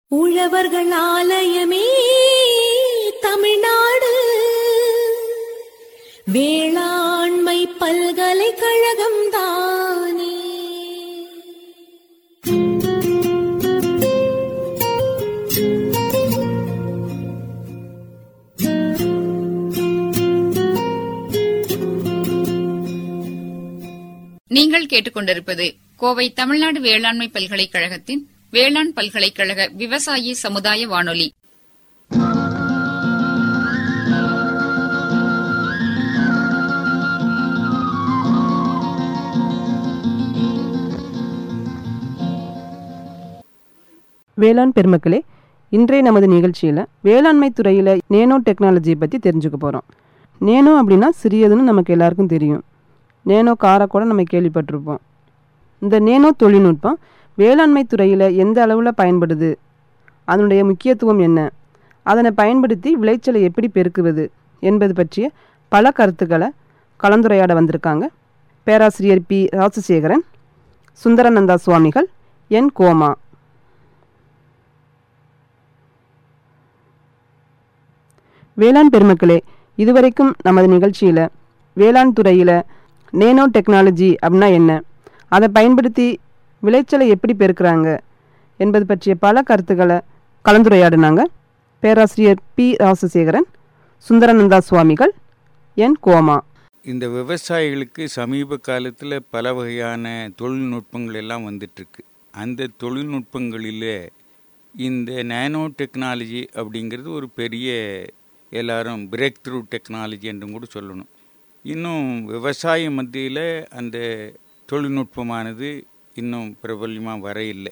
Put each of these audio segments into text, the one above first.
உழவர்கள் ஆலயமே தமிழ்நாடு வேளாண்மை பல்கலைக்கழகம் தானே நீங்கள் கேட்டுக்கொண்டிருப்பது கோவை தமிழ்நாடு வேளாண்மை பல்கலைக்கழகத்தின் வேளாண் பல்கலைக்கழக விவசாயி சமுதாய வானொலி வேளாண் பெருமக்களே இன்றைய நமது நிகழ்ச்சியில் வேளாண்மை துறையில் நேனோ டெக்னாலஜியை பற்றி தெரிஞ்சுக்க போகிறோம் நேனோ அப்படின்னா சிறியதுன்னு நமக்கு எல்லாருக்கும் தெரியும் நேனோ காரை கூட நம்ம கேள்விப்பட்டிருப்போம் இந்த நேனோ தொழில்நுட்பம் வேளாண்மை துறையில் எந்த அளவில் பயன்படுது அதனுடைய முக்கியத்துவம் என்ன அதனை பயன்படுத்தி விளைச்சலை எப்படி பெருக்குவது என்பது பற்றிய பல கருத்துக்களை கலந்துரையாட வந்திருக்காங்க பேராசிரியர் பி ராசசேகரன் சுந்தரானந்தா சுவாமிகள் என் கோமா வேளாண் பெருமக்களே இதுவரைக்கும் நமது நிகழ்ச்சியில் வேளாண் துறையில் நேனோ டெக்னாலஜி அப்படின்னா என்ன அதை பயன்படுத்தி விளைச்சலை எப்படி பெருக்கிறாங்க என்பது பற்றிய பல கருத்துக்களை கலந்துரையாடினாங்க பேராசிரியர் பி ராசசேகரன் சுந்தரானந்தா சுவாமிகள் என் கோமா இந்த விவசாயிகளுக்கு சமீப காலத்தில் பல வகையான தொழில்நுட்பங்கள் எல்லாம் வந்துட்டுருக்கு அந்த தொழில்நுட்பங்களிலே இந்த நேனோ டெக்னாலஜி அப்படிங்கிறது ஒரு பெரிய எல்லாரும் பிரேக் த்ரூ டெக்னாலஜி என்றும் கூட சொல்லணும் இன்னும் விவசாய மத்தியில் அந்த தொழில்நுட்பமானது இன்னும் பிரபல்யமாக வர இல்லை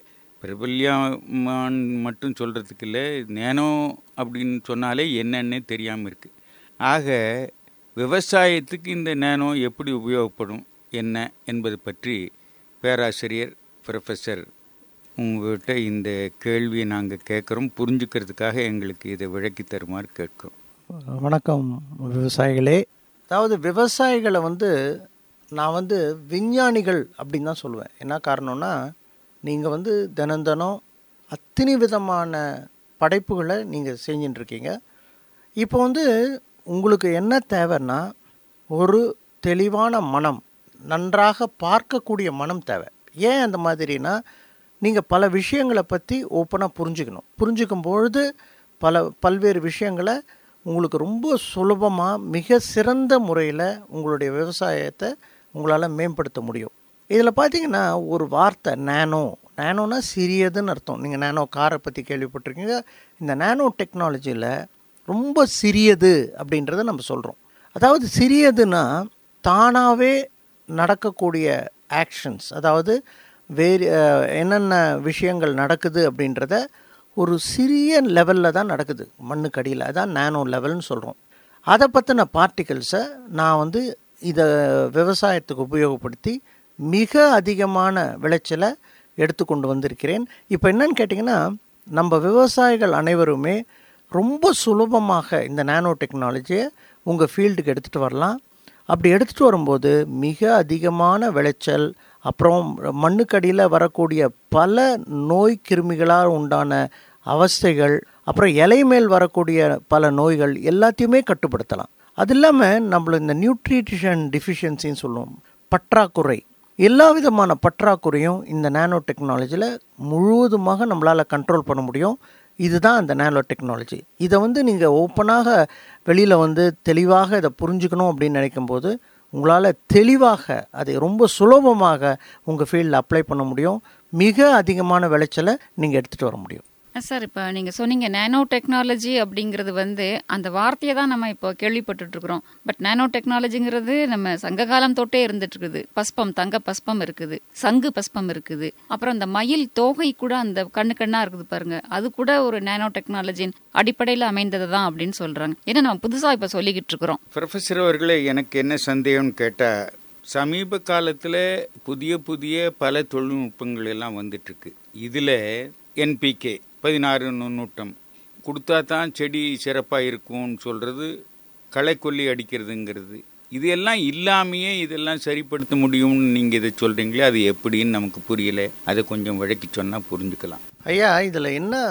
பிரபல்யமான் மட்டும் சொல்கிறதுக்கு இல்லை நேனோ அப்படின்னு சொன்னாலே என்னன்னே தெரியாமல் இருக்குது ஆக விவசாயத்துக்கு இந்த நேனோ எப்படி உபயோகப்படும் என்ன என்பது பற்றி பேராசிரியர் ப்ரொஃபஸர் உங்கள்கிட்ட இந்த கேள்வியை நாங்கள் கேட்குறோம் புரிஞ்சுக்கிறதுக்காக எங்களுக்கு இதை விளக்கி தருமாறு கேட்கிறோம் வணக்கம் விவசாயிகளே அதாவது விவசாயிகளை வந்து நான் வந்து விஞ்ஞானிகள் அப்படின்னு தான் சொல்லுவேன் என்ன காரணம்னா நீங்கள் வந்து தினம் தினம் அத்தனை விதமான படைப்புகளை நீங்கள் செஞ்சுட்டு இருக்கீங்க இப்போ வந்து உங்களுக்கு என்ன தேவைன்னா ஒரு தெளிவான மனம் நன்றாக பார்க்கக்கூடிய மனம் தேவை ஏன் அந்த மாதிரினா நீங்கள் பல விஷயங்களை பற்றி ஓப்பனாக புரிஞ்சுக்கணும் புரிஞ்சுக்கும் பொழுது பல பல்வேறு விஷயங்களை உங்களுக்கு ரொம்ப சுலபமாக மிக சிறந்த முறையில் உங்களுடைய விவசாயத்தை உங்களால் மேம்படுத்த முடியும் இதில் பார்த்தீங்கன்னா ஒரு வார்த்தை நேனோ நேனோனா சிறியதுன்னு அர்த்தம் நீங்கள் நேனோ காரை பற்றி கேள்விப்பட்டிருக்கீங்க இந்த நேனோ டெக்னாலஜியில் ரொம்ப சிறியது அப்படின்றத நம்ம சொல்கிறோம் அதாவது சிறியதுன்னா தானாகவே நடக்கக்கூடிய ஆக்ஷன்ஸ் அதாவது வேறு அஹ், என்னென்ன விஷயங்கள் நடக்குது அப்படின்றத ஒரு சிறிய லெவலில் தான் நடக்குது மண்ணுக்கு அடியில் அதான் நேனோ லெவல்னு சொல்கிறோம் அதை பற்றின பார்ட்டிகல்ஸை நான் வந்து இதை விவசாயத்துக்கு உபயோகப்படுத்தி மிக அதிகமான விளைச்சலை எடுத்துக்கொண்டு வந்திருக்கிறேன் இப்போ என்னன்னு கேட்டிங்கன்னா நம்ம விவசாயிகள் அனைவருமே ரொம்ப சுலபமாக இந்த நேனோ டெக்னாலஜியை உங்கள் ஃபீல்டுக்கு எடுத்துகிட்டு வரலாம் அப்படி எடுத்துகிட்டு வரும்போது மிக அதிகமான விளைச்சல் அப்புறம் மண்ணுக்கடியில் வரக்கூடிய பல நோய் கிருமிகளால் உண்டான அவஸ்தைகள் அப்புறம் இலை மேல் வரக்கூடிய பல நோய்கள் எல்லாத்தையுமே கட்டுப்படுத்தலாம் அது இல்லாமல் நம்மள இந்த நியூட்ரிஷன் டிஃபிஷியன்சின்னு சொல்லுவோம் பற்றாக்குறை எல்லா விதமான பற்றாக்குறையும் இந்த நேனோ டெக்னாலஜியில் முழுவதுமாக நம்மளால் கண்ட்ரோல் பண்ண முடியும் இதுதான் அந்த நேனோ டெக்னாலஜி இதை வந்து நீங்கள் ஓப்பனாக வெளியில் வந்து தெளிவாக இதை புரிஞ்சுக்கணும் அப்படின்னு நினைக்கும்போது உங்களால் தெளிவாக அதை ரொம்ப சுலபமாக உங்கள் ஃபீல்டில் அப்ளை பண்ண முடியும் மிக அதிகமான விளைச்சலை நீங்கள் எடுத்துகிட்டு வர முடியும் சார் இப்போ நீங்கள் சொன்னீங்க நேனோ டெக்னாலஜி அப்படிங்கிறது வந்து அந்த வார்த்தையை தான் நம்ம இப்போ கேள்விப்பட்டுட்டு இருக்கிறோம் பட் நேனோ டெக்னாலஜிங்கிறது நம்ம சங்க காலம் தொட்டே இருந்துட்டு இருக்குது பஸ்பம் தங்க பஸ்பம் இருக்குது சங்கு பஸ்பம் இருக்குது அப்புறம் அந்த மயில் தோகை கூட அந்த கண்ணு கண்ணா இருக்குது பாருங்க அது கூட ஒரு நேனோ டெக்னாலஜியின் அடிப்படையில் அமைந்தது தான் அப்படின்னு சொல்றாங்க ஏன்னா நம்ம புதுசாக இப்போ சொல்லிக்கிட்டு இருக்கிறோம் ப்ரொஃபஸர் அவர்களே எனக்கு என்ன சந்தேகம்னு கேட்டால் சமீப காலத்தில் புதிய புதிய பல தொழில்நுட்பங்கள் எல்லாம் வந்துட்டுருக்கு இதில் என்பிகே பதினாறு நுண்ணூட்டம் கொடுத்தா தான் செடி சிறப்பாக இருக்கும்னு சொல்கிறது களைக்கொல்லி அடிக்கிறதுங்கிறது இது எல்லாம் இல்லாமையே இதெல்லாம் சரிப்படுத்த முடியும்னு நீங்கள் இதை சொல்கிறீங்களே அது எப்படின்னு நமக்கு புரியல அதை கொஞ்சம் விளக்கி சொன்னால் புரிஞ்சுக்கலாம் ஐயா இதில் என்ன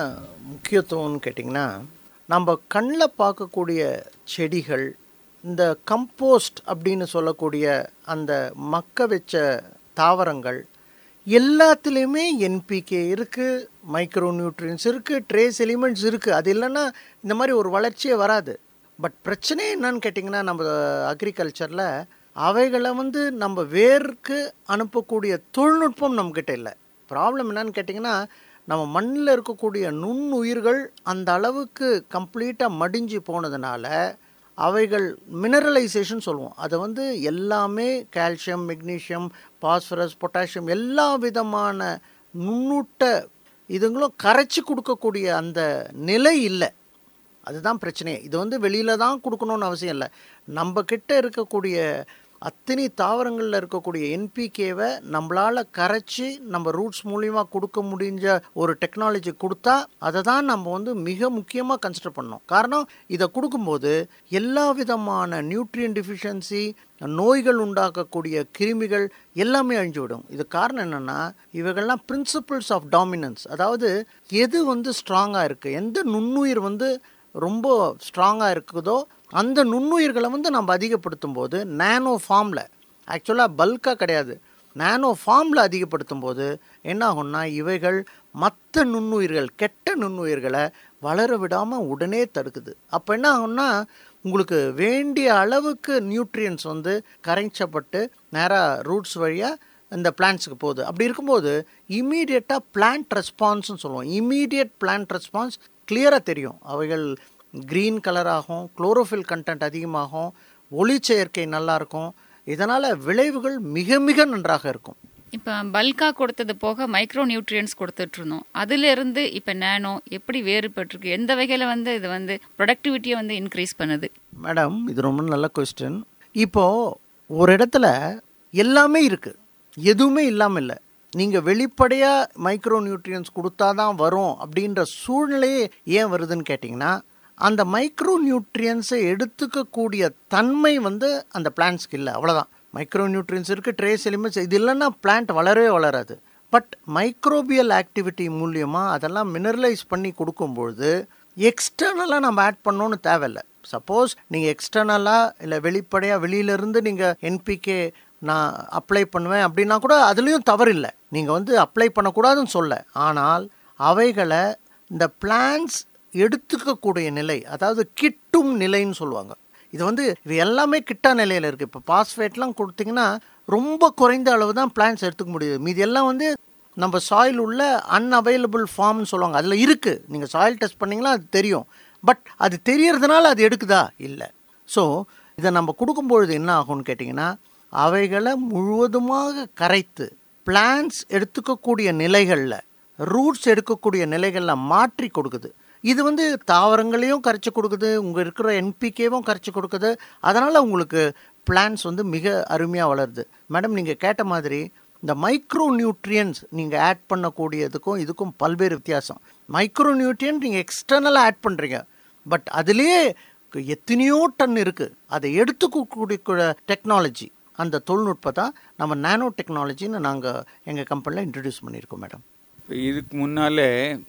முக்கியத்துவம்னு கேட்டிங்கன்னா நம்ம கண்ணில் பார்க்கக்கூடிய செடிகள் இந்த கம்போஸ்ட் அப்படின்னு சொல்லக்கூடிய அந்த மக்க வச்ச தாவரங்கள் எல்லாத்துலேயுமே என்பிகே இருக்குது மைக்ரோ நியூட்ரியன்ஸ் இருக்குது ட்ரேஸ் எலிமெண்ட்ஸ் இருக்குது அது இல்லைன்னா இந்த மாதிரி ஒரு வளர்ச்சியே வராது பட் பிரச்சனை என்னன்னு கேட்டிங்கன்னா நம்ம அக்ரிகல்ச்சரில் அவைகளை வந்து நம்ம வேருக்கு அனுப்பக்கூடிய தொழில்நுட்பம் நம்மக்கிட்ட இல்லை ப்ராப்ளம் என்னன்னு கேட்டிங்கன்னா நம்ம மண்ணில் இருக்கக்கூடிய நுண்ணுயிர்கள் அந்த அளவுக்கு கம்ப்ளீட்டாக மடிஞ்சு போனதுனால அவைகள் மினரலைசேஷன் சொல்லுவோம் அதை வந்து எல்லாமே கால்சியம் மெக்னீஷியம் பாஸ்பரஸ் பொட்டாசியம் எல்லா விதமான நுண்ணூட்ட இதுங்களும் கரைச்சி கொடுக்கக்கூடிய அந்த நிலை இல்லை அதுதான் பிரச்சனையே இது வந்து வெளியில தான் கொடுக்கணும்னு அவசியம் இல்லை நம்ம கிட்ட இருக்கக்கூடிய அத்தனை தாவரங்களில் இருக்கக்கூடிய என்பிகேவை நம்மளால் கரைச்சி நம்ம ரூட்ஸ் மூலியமாக கொடுக்க முடிஞ்ச ஒரு டெக்னாலஜி கொடுத்தா அதை தான் நம்ம வந்து மிக முக்கியமாக கன்சிடர் பண்ணோம் காரணம் இதை கொடுக்கும்போது எல்லா விதமான நியூட்ரியன் டிஃபிஷியன்சி நோய்கள் உண்டாக்கக்கூடிய கிருமிகள் எல்லாமே அழிஞ்சு விடும் இது காரணம் என்னென்னா இவைகள்லாம் பிரின்சிபிள்ஸ் ஆஃப் டாமினன்ஸ் அதாவது எது வந்து ஸ்ட்ராங்காக இருக்குது எந்த நுண்ணுயிர் வந்து ரொம்ப ஸ்ட்ராங்காக இருக்குதோ அந்த நுண்ணுயிர்களை வந்து நம்ம அதிகப்படுத்தும் போது நேனோ ஃபார்மில் ஆக்சுவலாக பல்காக கிடையாது நேனோ ஃபார்மில் அதிகப்படுத்தும் போது என்ன ஆகும்னா இவைகள் மற்ற நுண்ணுயிர்கள் கெட்ட நுண்ணுயிர்களை வளர விடாமல் உடனே தடுக்குது அப்போ என்ன ஆகும்னா உங்களுக்கு வேண்டிய அளவுக்கு நியூட்ரியன்ஸ் வந்து கரைச்சப்பட்டு நேராக ரூட்ஸ் வழியாக இந்த பிளான்ட்ஸுக்கு போகுது அப்படி இருக்கும்போது இம்மீடியட்டாக பிளான்ட் ரெஸ்பான்ஸ்னு சொல்லுவோம் இம்மீடியட் பிளான்ட் ரெஸ்பான்ஸ் கிளியராக தெரியும் அவைகள் க்ரீன் கலராகும் குளோரோஃபில் கண்டென்ட் அதிகமாகும் ஒளிச்சேர்க்கை நல்லா இருக்கும் இதனால் விளைவுகள் மிக மிக நன்றாக இருக்கும் இப்போ பல்கா கொடுத்தது போக மைக்ரோ நியூட்ரியன்ஸ் கொடுத்துட்டு இருந்தோம் அதுல இருந்து இப்போ நேனோ எப்படி வேறுபட்டிருக்கு எந்த வகையில் வந்து இது வந்து ப்ரொடக்டிவிட்டியை வந்து இன்க்ரீஸ் பண்ணுது மேடம் இது ரொம்ப நல்ல கொஸ்டின் இப்போது ஒரு இடத்துல எல்லாமே இருக்குது எதுவுமே இல்லாமல் இல்லை நீங்கள் வெளிப்படையாக மைக்ரோ நியூட்ரியன்ஸ் கொடுத்தா தான் வரும் அப்படின்ற சூழ்நிலையே ஏன் வருதுன்னு கேட்டிங்கன்னா அந்த மைக்ரோ நியூட்ரியன்ஸை எடுத்துக்கக்கூடிய தன்மை வந்து அந்த பிளான்ஸ்க்கு இல்லை அவ்வளோதான் மைக்ரோ நியூட்ரியன்ஸ் இருக்குது ட்ரேஸ் எலிமெண்ட்ஸ் இது இல்லைன்னா பிளான்ட் வளரவே வளராது பட் மைக்ரோபியல் ஆக்டிவிட்டி மூலியமாக அதெல்லாம் மினரலைஸ் பண்ணி கொடுக்கும்பொழுது எக்ஸ்டர்னலாக நம்ம ஆட் பண்ணணும்னு தேவையில்லை சப்போஸ் நீங்கள் எக்ஸ்டர்னலாக இல்லை வெளிப்படையாக வெளியிலேருந்து நீங்கள் என்பிகே நான் அப்ளை பண்ணுவேன் அப்படின்னா கூட அதுலேயும் தவறில்லை நீங்கள் வந்து அப்ளை பண்ணக்கூடாதுன்னு சொல்ல ஆனால் அவைகளை இந்த பிளான்ஸ் எடுத்துக்கக்கூடிய நிலை அதாவது கிட்டும் நிலைன்னு சொல்லுவாங்க இது வந்து இது எல்லாமே கிட்டா நிலையில் இருக்குது இப்போ பாஸ்பேட்லாம் கொடுத்தீங்கன்னா ரொம்ப குறைந்த அளவு தான் பிளான்ஸ் எடுத்துக்க முடியுது மீதி எல்லாம் வந்து நம்ம சாயில் உள்ள அன்அவைலபிள் ஃபார்ம்னு சொல்லுவாங்க அதில் இருக்குது நீங்கள் சாயில் டெஸ்ட் பண்ணிங்கன்னா அது தெரியும் பட் அது தெரியறதுனால அது எடுக்குதா இல்லை ஸோ இதை நம்ம கொடுக்கும்பொழுது என்ன ஆகும்னு கேட்டிங்கன்னா அவைகளை முழுவதுமாக கரைத்து பிளான்ஸ் எடுத்துக்கக்கூடிய நிலைகளில் ரூட்ஸ் எடுக்கக்கூடிய நிலைகளில் மாற்றி கொடுக்குது இது வந்து தாவரங்களையும் கரைச்சி கொடுக்குது உங்கள் இருக்கிற என்பிகேவும் கரைச்சி கொடுக்குது அதனால் உங்களுக்கு பிளான்ஸ் வந்து மிக அருமையாக வளருது மேடம் நீங்கள் கேட்ட மாதிரி இந்த மைக்ரோ நியூட்ரியன்ஸ் நீங்கள் ஆட் பண்ணக்கூடியதுக்கும் இதுக்கும் பல்வேறு வித்தியாசம் மைக்ரோ நியூட்ரியன் நீங்கள் எக்ஸ்டர்னலாக ஆட் பண்ணுறீங்க பட் அதுலேயே எத்தனையோ டன் இருக்குது அதை எடுத்துக்கக்கூடிய டெக்னாலஜி அந்த தொழில்நுட்பத்தை நம்ம நானோ டெக்னாலஜின்னு நாங்கள் எங்கள் கம்பெனியில் இன்ட்ரடியூஸ் பண்ணியிருக்கோம் மேடம் இதுக்கு முன்னாலே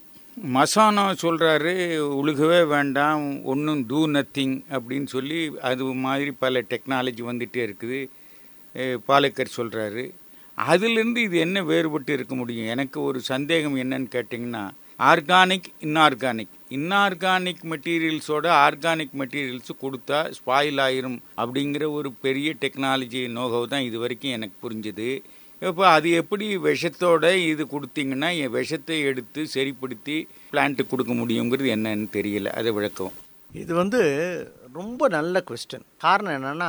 மசானா சொல்கிறாரு உழுகவே வேண்டாம் ஒன்றும் டூ நத்திங் அப்படின்னு சொல்லி அது மாதிரி பல டெக்னாலஜி வந்துகிட்டே இருக்குது அஹ் பாலக்கர் சொல்கிறாரு அதிலிருந்து இது என்ன வேறுபட்டு இருக்க முடியும் எனக்கு ஒரு சந்தேகம் என்னன்னு கேட்டிங்கன்னா ஆர்கானிக் இன்ஆர்கானிக் இன்ஆர்கானிக் மெட்டீரியல்ஸோட ஆர்கானிக் மெட்டீரியல்ஸ் கொடுத்தா ஸ்பாயில் ஆயிரும் அப்படிங்கிற ஒரு பெரிய டெக்னாலஜி நோகவு தான் இது வரைக்கும் எனக்கு புரிஞ்சுது இப்போ அது எப்படி விஷத்தோட இது கொடுத்தீங்கன்னா என் விஷத்தை எடுத்து சரிப்படுத்தி பிளான்ட்டு கொடுக்க முடியுங்கிறது என்னன்னு தெரியல அதை விளக்கம் இது வந்து ரொம்ப நல்ல கொஸ்டின் காரணம் என்னன்னா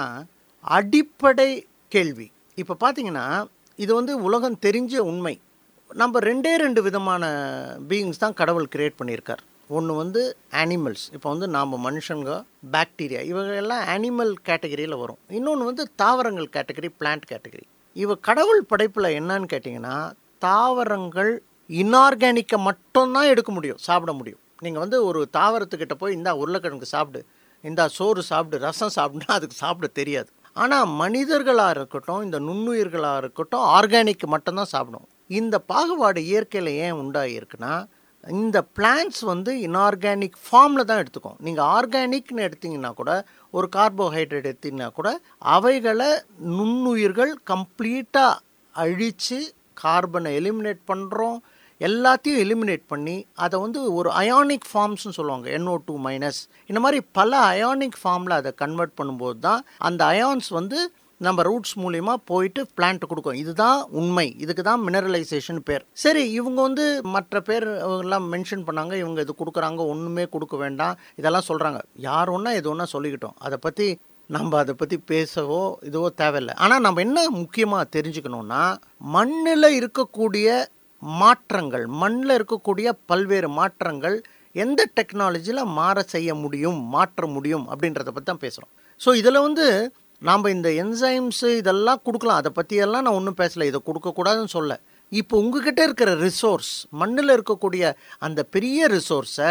அடிப்படை கேள்வி இப்போ பார்த்தீங்கன்னா இது வந்து உலகம் தெரிஞ்ச உண்மை நம்ம ரெண்டே ரெண்டு விதமான பீயிங்ஸ் தான் கடவுள் கிரியேட் பண்ணியிருக்கார் ஒன்று வந்து அனிமல்ஸ் இப்போ வந்து நாம் மனுஷங்க பாக்டீரியா இவங்கெல்லாம் அனிமல் கேட்டகரியில் வரும் இன்னொன்று வந்து தாவரங்கள் கேட்டகரி பிளான்ட் கேட்டகரி இவ கடவுள் படைப்பில் என்னன்னு கேட்டிங்கன்னா தாவரங்கள் இன்ஆர்கானிக்கை மட்டும்தான் எடுக்க முடியும் சாப்பிட முடியும் நீங்கள் வந்து ஒரு தாவரத்துக்கிட்ட போய் இந்தா உருளைக்கிழங்கு சாப்பிடு இந்தா சோறு சாப்பிடு ரசம் சாப்பிடுனா அதுக்கு சாப்பிட தெரியாது ஆனால் மனிதர்களாக இருக்கட்டும் இந்த நுண்ணுயிர்களாக இருக்கட்டும் ஆர்கானிக் மட்டும்தான் சாப்பிடும் இந்த பாகுபாடு இயற்கையில் ஏன் உண்டாகிருக்குன்னா இந்த பிளான்ட்ஸ் வந்து இன்ஆர்கானிக் ஃபார்மில் தான் எடுத்துக்கும் நீங்கள் ஆர்கானிக்னு எடுத்தீங்கன்னா கூட ஒரு கார்போஹைட்ரேட் எடுத்தீங்கன்னா கூட அவைகளை நுண்ணுயிர்கள் கம்ப்ளீட்டாக அழித்து கார்பனை எலிமினேட் பண்ணுறோம் எல்லாத்தையும் எலிமினேட் பண்ணி அதை வந்து ஒரு அயானிக் ஃபார்ம்ஸ்னு சொல்லுவாங்க NO2 டூ மைனஸ் இந்த மாதிரி பல அயானிக் ஃபார்மில் அதை கன்வெர்ட் பண்ணும்போது தான் அந்த அயான்ஸ் வந்து நம்ம ரூட்ஸ் மூலியமா போயிட்டு பிளான்ட் கொடுக்கும் இதுதான் உண்மை இதுக்கு தான் மினரலைசேஷன் பேர் சரி இவங்க வந்து மற்ற பேர் எல்லாம் மென்ஷன் பண்ணாங்க இவங்க இது கொடுக்குறாங்க ஒன்றுமே கொடுக்க வேண்டாம் இதெல்லாம் சொல்கிறாங்க யார் ஒன்றா எது ஒன்றா சொல்லிக்கிட்டோம் அதை பற்றி நம்ம அதை பற்றி பேசவோ இதுவோ தேவையில்லை ஆனால் நம்ம என்ன முக்கியமாக தெரிஞ்சுக்கணும்னா மண்ணில் இருக்கக்கூடிய மாற்றங்கள் மண்ணில் இருக்கக்கூடிய பல்வேறு மாற்றங்கள் எந்த டெக்னாலஜியில் மாற செய்ய முடியும் மாற்ற முடியும் அப்படின்றத பற்றி தான் பேசுகிறோம் ஸோ இதில் வந்து நாம் இந்த என்சைம்ஸு இதெல்லாம் கொடுக்கலாம் அதை பற்றியெல்லாம் நான் ஒன்றும் பேசலை இதை கொடுக்கக்கூடாதுன்னு சொல்ல இப்போ உங்ககிட்ட இருக்கிற ரிசோர்ஸ் மண்ணில் இருக்கக்கூடிய அந்த பெரிய ரிசோர்ஸை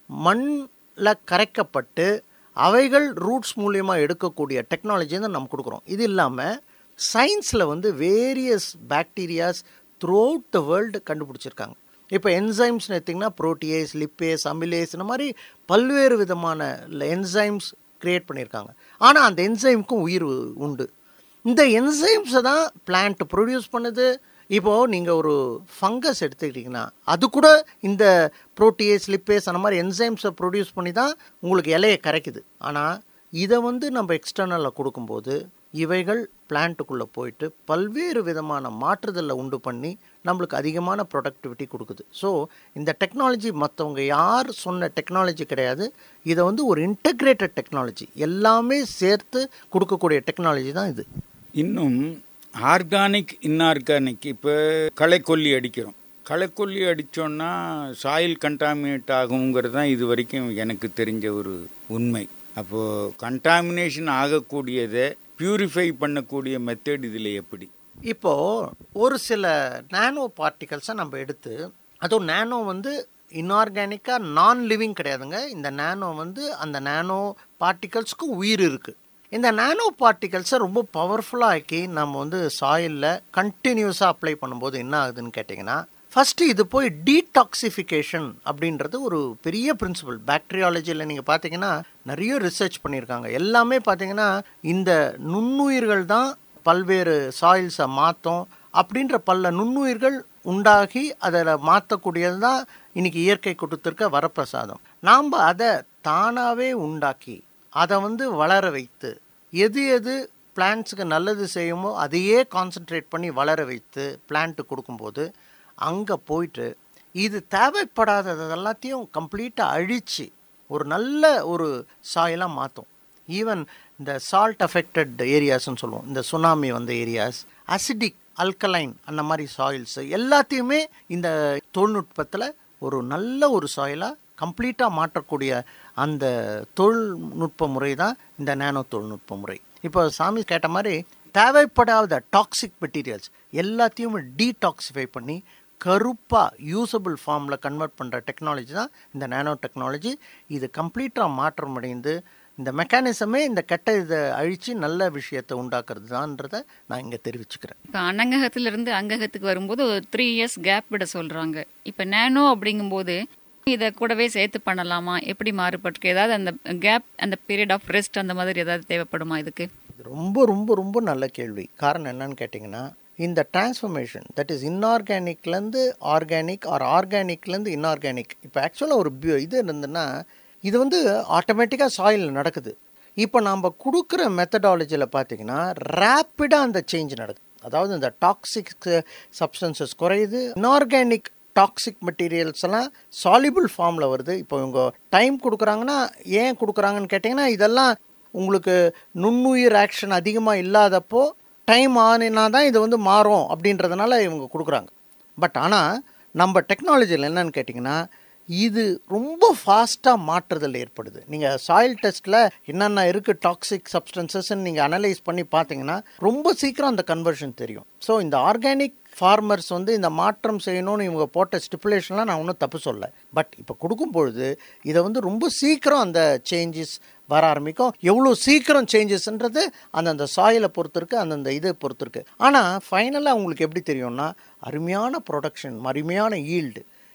மண்ணில் கரைக்கப்பட்டு அவைகள் ரூட்ஸ் மூலியமாக எடுக்கக்கூடிய டெக்னாலஜி தான் நம்ம கொடுக்குறோம் இது இல்லாமல் சயின்ஸில் வந்து various bacterias through out the world கண்டுபிடிச்சிருக்காங்க இப்போ என்சைம்ஸ்னு எடுத்திங்கன்னா ப்ரோட்டியேஸ் லிப்பேஸ் அமிலேஸ் இந்த மாதிரி பல்வேறு விதமான என்சைம்ஸ் கிரியேட் பண்ணியிருக்காங்க ஆனால் அந்த என்சைமுக்கும் உயிர் உண்டு இந்த என்சைம்ஸை தான் பிளான்ட் ப்ரொடியூஸ் பண்ணுது இப்போது நீங்கள் ஒரு ஃபங்கஸ் எடுத்துக்கிட்டிங்கன்னா அது கூட இந்த ப்ரோட்டியேஸ் லிப்பேஸ் அந்த மாதிரி என்சைம்ஸை ப்ரொடியூஸ் பண்ணி தான் உங்களுக்கு இலையை கரைக்குது ஆனால் இதை வந்து நம்ம எக்ஸ்டர்னலில் கொடுக்கும்போது இவைகள் பிளான்ட்டுக்குள்ளே போயிட்டு பல்வேறு விதமான மாற்றுதலை உண்டு பண்ணி நம்மளுக்கு அதிகமான ப்ரொடக்டிவிட்டி கொடுக்குது ஸோ இந்த டெக்னாலஜி மற்றவங்க யார் சொன்ன டெக்னாலஜி கிடையாது இதை வந்து ஒரு இன்டகிரேட்டட் டெக்னாலஜி எல்லாமே சேர்த்து கொடுக்கக்கூடிய டெக்னாலஜி தான் இது இன்னும் ஆர்கானிக் இன்ஆர்கானிக் இப்போ களைக்கொல்லி அடிக்கிறோம் களைக்கொல்லி அடித்தோன்னா சாயில் கண்டாமினேட் ஆகுங்கிறது தான் இது வரைக்கும் எனக்கு தெரிஞ்ச ஒரு உண்மை அப்போது கண்டாமினேஷன் ஆகக்கூடியதை பியூரிஃபை பண்ணக்கூடிய மெத்தட் இதில் எப்படி இப்போது ஒரு சில நானோ பார்ட்டிகல்ஸை நம்ம எடுத்து அதுவும் நானோ வந்து இன்ஆர்கானிக்காக நான் லிவிங் கிடையாதுங்க இந்த நானோ வந்து அந்த நானோ பார்ட்டிகல்ஸ்க்கு உயிர் இருக்குது இந்த நானோ பார்ட்டிகல்ஸை ரொம்ப பவர்ஃபுல்லாக ஆக்கி நம்ம வந்து சாயிலில் கண்டினியூஸாக அப்ளை பண்ணும்போது என்ன ஆகுதுன்னு கேட்டிங்கன்னா ஃபஸ்ட்டு இது போய் டீடாக்சிஃபிகேஷன் அப்படின்றது ஒரு பெரிய பிரின்சிபல் பாக்டீரியாலஜியில் நீங்கள் பார்த்தீங்கன்னா நிறைய ரிசர்ச் பண்ணியிருக்காங்க எல்லாமே பார்த்தீங்கன்னா இந்த நுண்ணுயிர்கள் தான் பல்வேறு சாயில்ஸை மாற்றும் அப்படின்ற பல நுண்ணுயிர்கள் உண்டாகி அதில் மாற்றக்கூடியது தான் இன்னைக்கு இயற்கை கொடுத்துருக்க வரப்பிரசாதம் நாம் அதை தானாகவே உண்டாக்கி அதை வந்து வளர வைத்து எது எது பிளான்ட்ஸுக்கு நல்லது செய்யுமோ அதையே கான்சென்ட்ரேட் பண்ணி வளர வைத்து பிளான்ட்டு கொடுக்கும்போது அங்கே போயிட்டு இது தேவைப்படாதது எல்லாத்தையும் கம்ப்ளீட்டாக அழித்து ஒரு நல்ல ஒரு சாயலாக மாற்றும் ஈவன் இந்த சால்ட் அஃபெக்டட் ஏரியாஸ்னு சொல்லுவோம் இந்த சுனாமி வந்த ஏரியாஸ் அசிடிக் அல்கலைன் அந்த மாதிரி சாயில்ஸ் எல்லாத்தையுமே இந்த தொழில்நுட்பத்தில் ஒரு நல்ல ஒரு சாயிலாக கம்ப்ளீட்டாக மாற்றக்கூடிய அந்த தொழில்நுட்ப முறை தான் இந்த நேனோ தொழில்நுட்ப முறை இப்போ சாமி கேட்ட மாதிரி தேவைப்படாத டாக்ஸிக் மெட்டீரியல்ஸ் எல்லாத்தையும் டீடாக்சிஃபை பண்ணி கருப்பாக யூசபிள் ஃபார்மில் கன்வெர்ட் பண்ணுற டெக்னாலஜி தான் இந்த நேனோ டெக்னாலஜி இது கம்ப்ளீட்டாக மாற்றம் அடைந்து இந்த மெக்கானிசமே இந்த கெட்ட இதை அழித்து நல்ல விஷயத்தை உண்டாக்குறது தான்றதை நான் இங்கே தெரிவிச்சுக்கிறேன் இப்போ அனங்ககத்திலிருந்து அங்ககத்துக்கு வரும்போது ஒரு த்ரீ இயர்ஸ் கேப் விட சொல்றாங்க இப்போ நேனோ அப்படிங்கும்போது இதை கூடவே சேர்த்து பண்ணலாமா எப்படி மாறுபட்டிருக்கு ஏதாவது அந்த கேப் அந்த பீரியட் ஆஃப் ரெஸ்ட் அந்த மாதிரி ஏதாவது தேவைப்படுமா இதுக்கு இது ரொம்ப ரொம்ப ரொம்ப நல்ல கேள்வி காரணம் என்னன்னு கேட்டிங்கன்னா இந்த டிரான்ஸ்ஃபர்மேஷன் தட் இஸ் இன்ஆர்கானிக்லேருந்து ஆர்கானிக் ஆர் ஆர்கானிக்லேருந்து இன்ஆர்கானிக் இப்போ ஆக்சுவலாக ஒரு bu- இது இருந்ததுன்னா இது வந்து ஆட்டோமேட்டிக்காக சாயிலில் நடக்குது இப்போ நாம் கொடுக்குற மெத்தடாலஜியில் பார்த்தீங்கன்னா ரேப்பிடாக அந்த சேஞ்ச் நடக்குது அதாவது இந்த டாக்ஸிக் சப்ஸ்டன்சஸ் குறையுது இன்ஆர்கானிக் டாக்ஸிக் மெட்டீரியல்ஸ் எல்லாம் சாலிபிள் ஃபார்மில் வருது இப்போ இவங்க டைம் கொடுக்குறாங்கன்னா ஏன் கொடுக்குறாங்கன்னு கேட்டிங்கன்னா இதெல்லாம் உங்களுக்கு நுண்ணுயிர் ஆக்ஷன் அதிகமாக இல்லாதப்போ டைம் ஆனினா தான் இது வந்து மாறும் அப்படின்றதுனால இவங்க கொடுக்குறாங்க பட் ஆனால் நம்ம டெக்னாலஜியில் என்னன்னு கேட்டிங்கன்னா இது ரொம்ப ஃபாஸ்ட்டாக மாற்றுதல் ஏற்படுது நீங்கள் சாயில் டெஸ்ட்டில் என்னென்ன இருக்குது டாக்ஸிக் சப்ஸ்டன்சஸ்ன்னு நீங்கள் அனலைஸ் பண்ணி பார்த்தீங்கன்னா ரொம்ப சீக்கிரம் அந்த கன்வர்ஷன் தெரியும் ஸோ இந்த ஆர்கானிக் ஃபார்மர்ஸ் வந்து இந்த மாற்றம் செய்யணும்னு இவங்க போட்ட ஸ்டிப்புலேஷன்லாம் நான் ஒன்றும் தப்பு சொல்ல பட் இப்போ கொடுக்கும் பொழுது இதை வந்து ரொம்ப சீக்கிரம் அந்த சேஞ்சஸ் வர ஆரம்பிக்கும் எவ்வளோ சீக்கிரம் சேஞ்சஸ்ன்றது அந்தந்த சாயிலை பொறுத்து இருக்கு அந்தந்த இதை பொறுத்து இருக்கு ஆனால் ஃபைனலாக உங்களுக்கு எப்படி தெரியும்னா அருமையான ப்ரொடக்ஷன் அருமையான ஈல்டு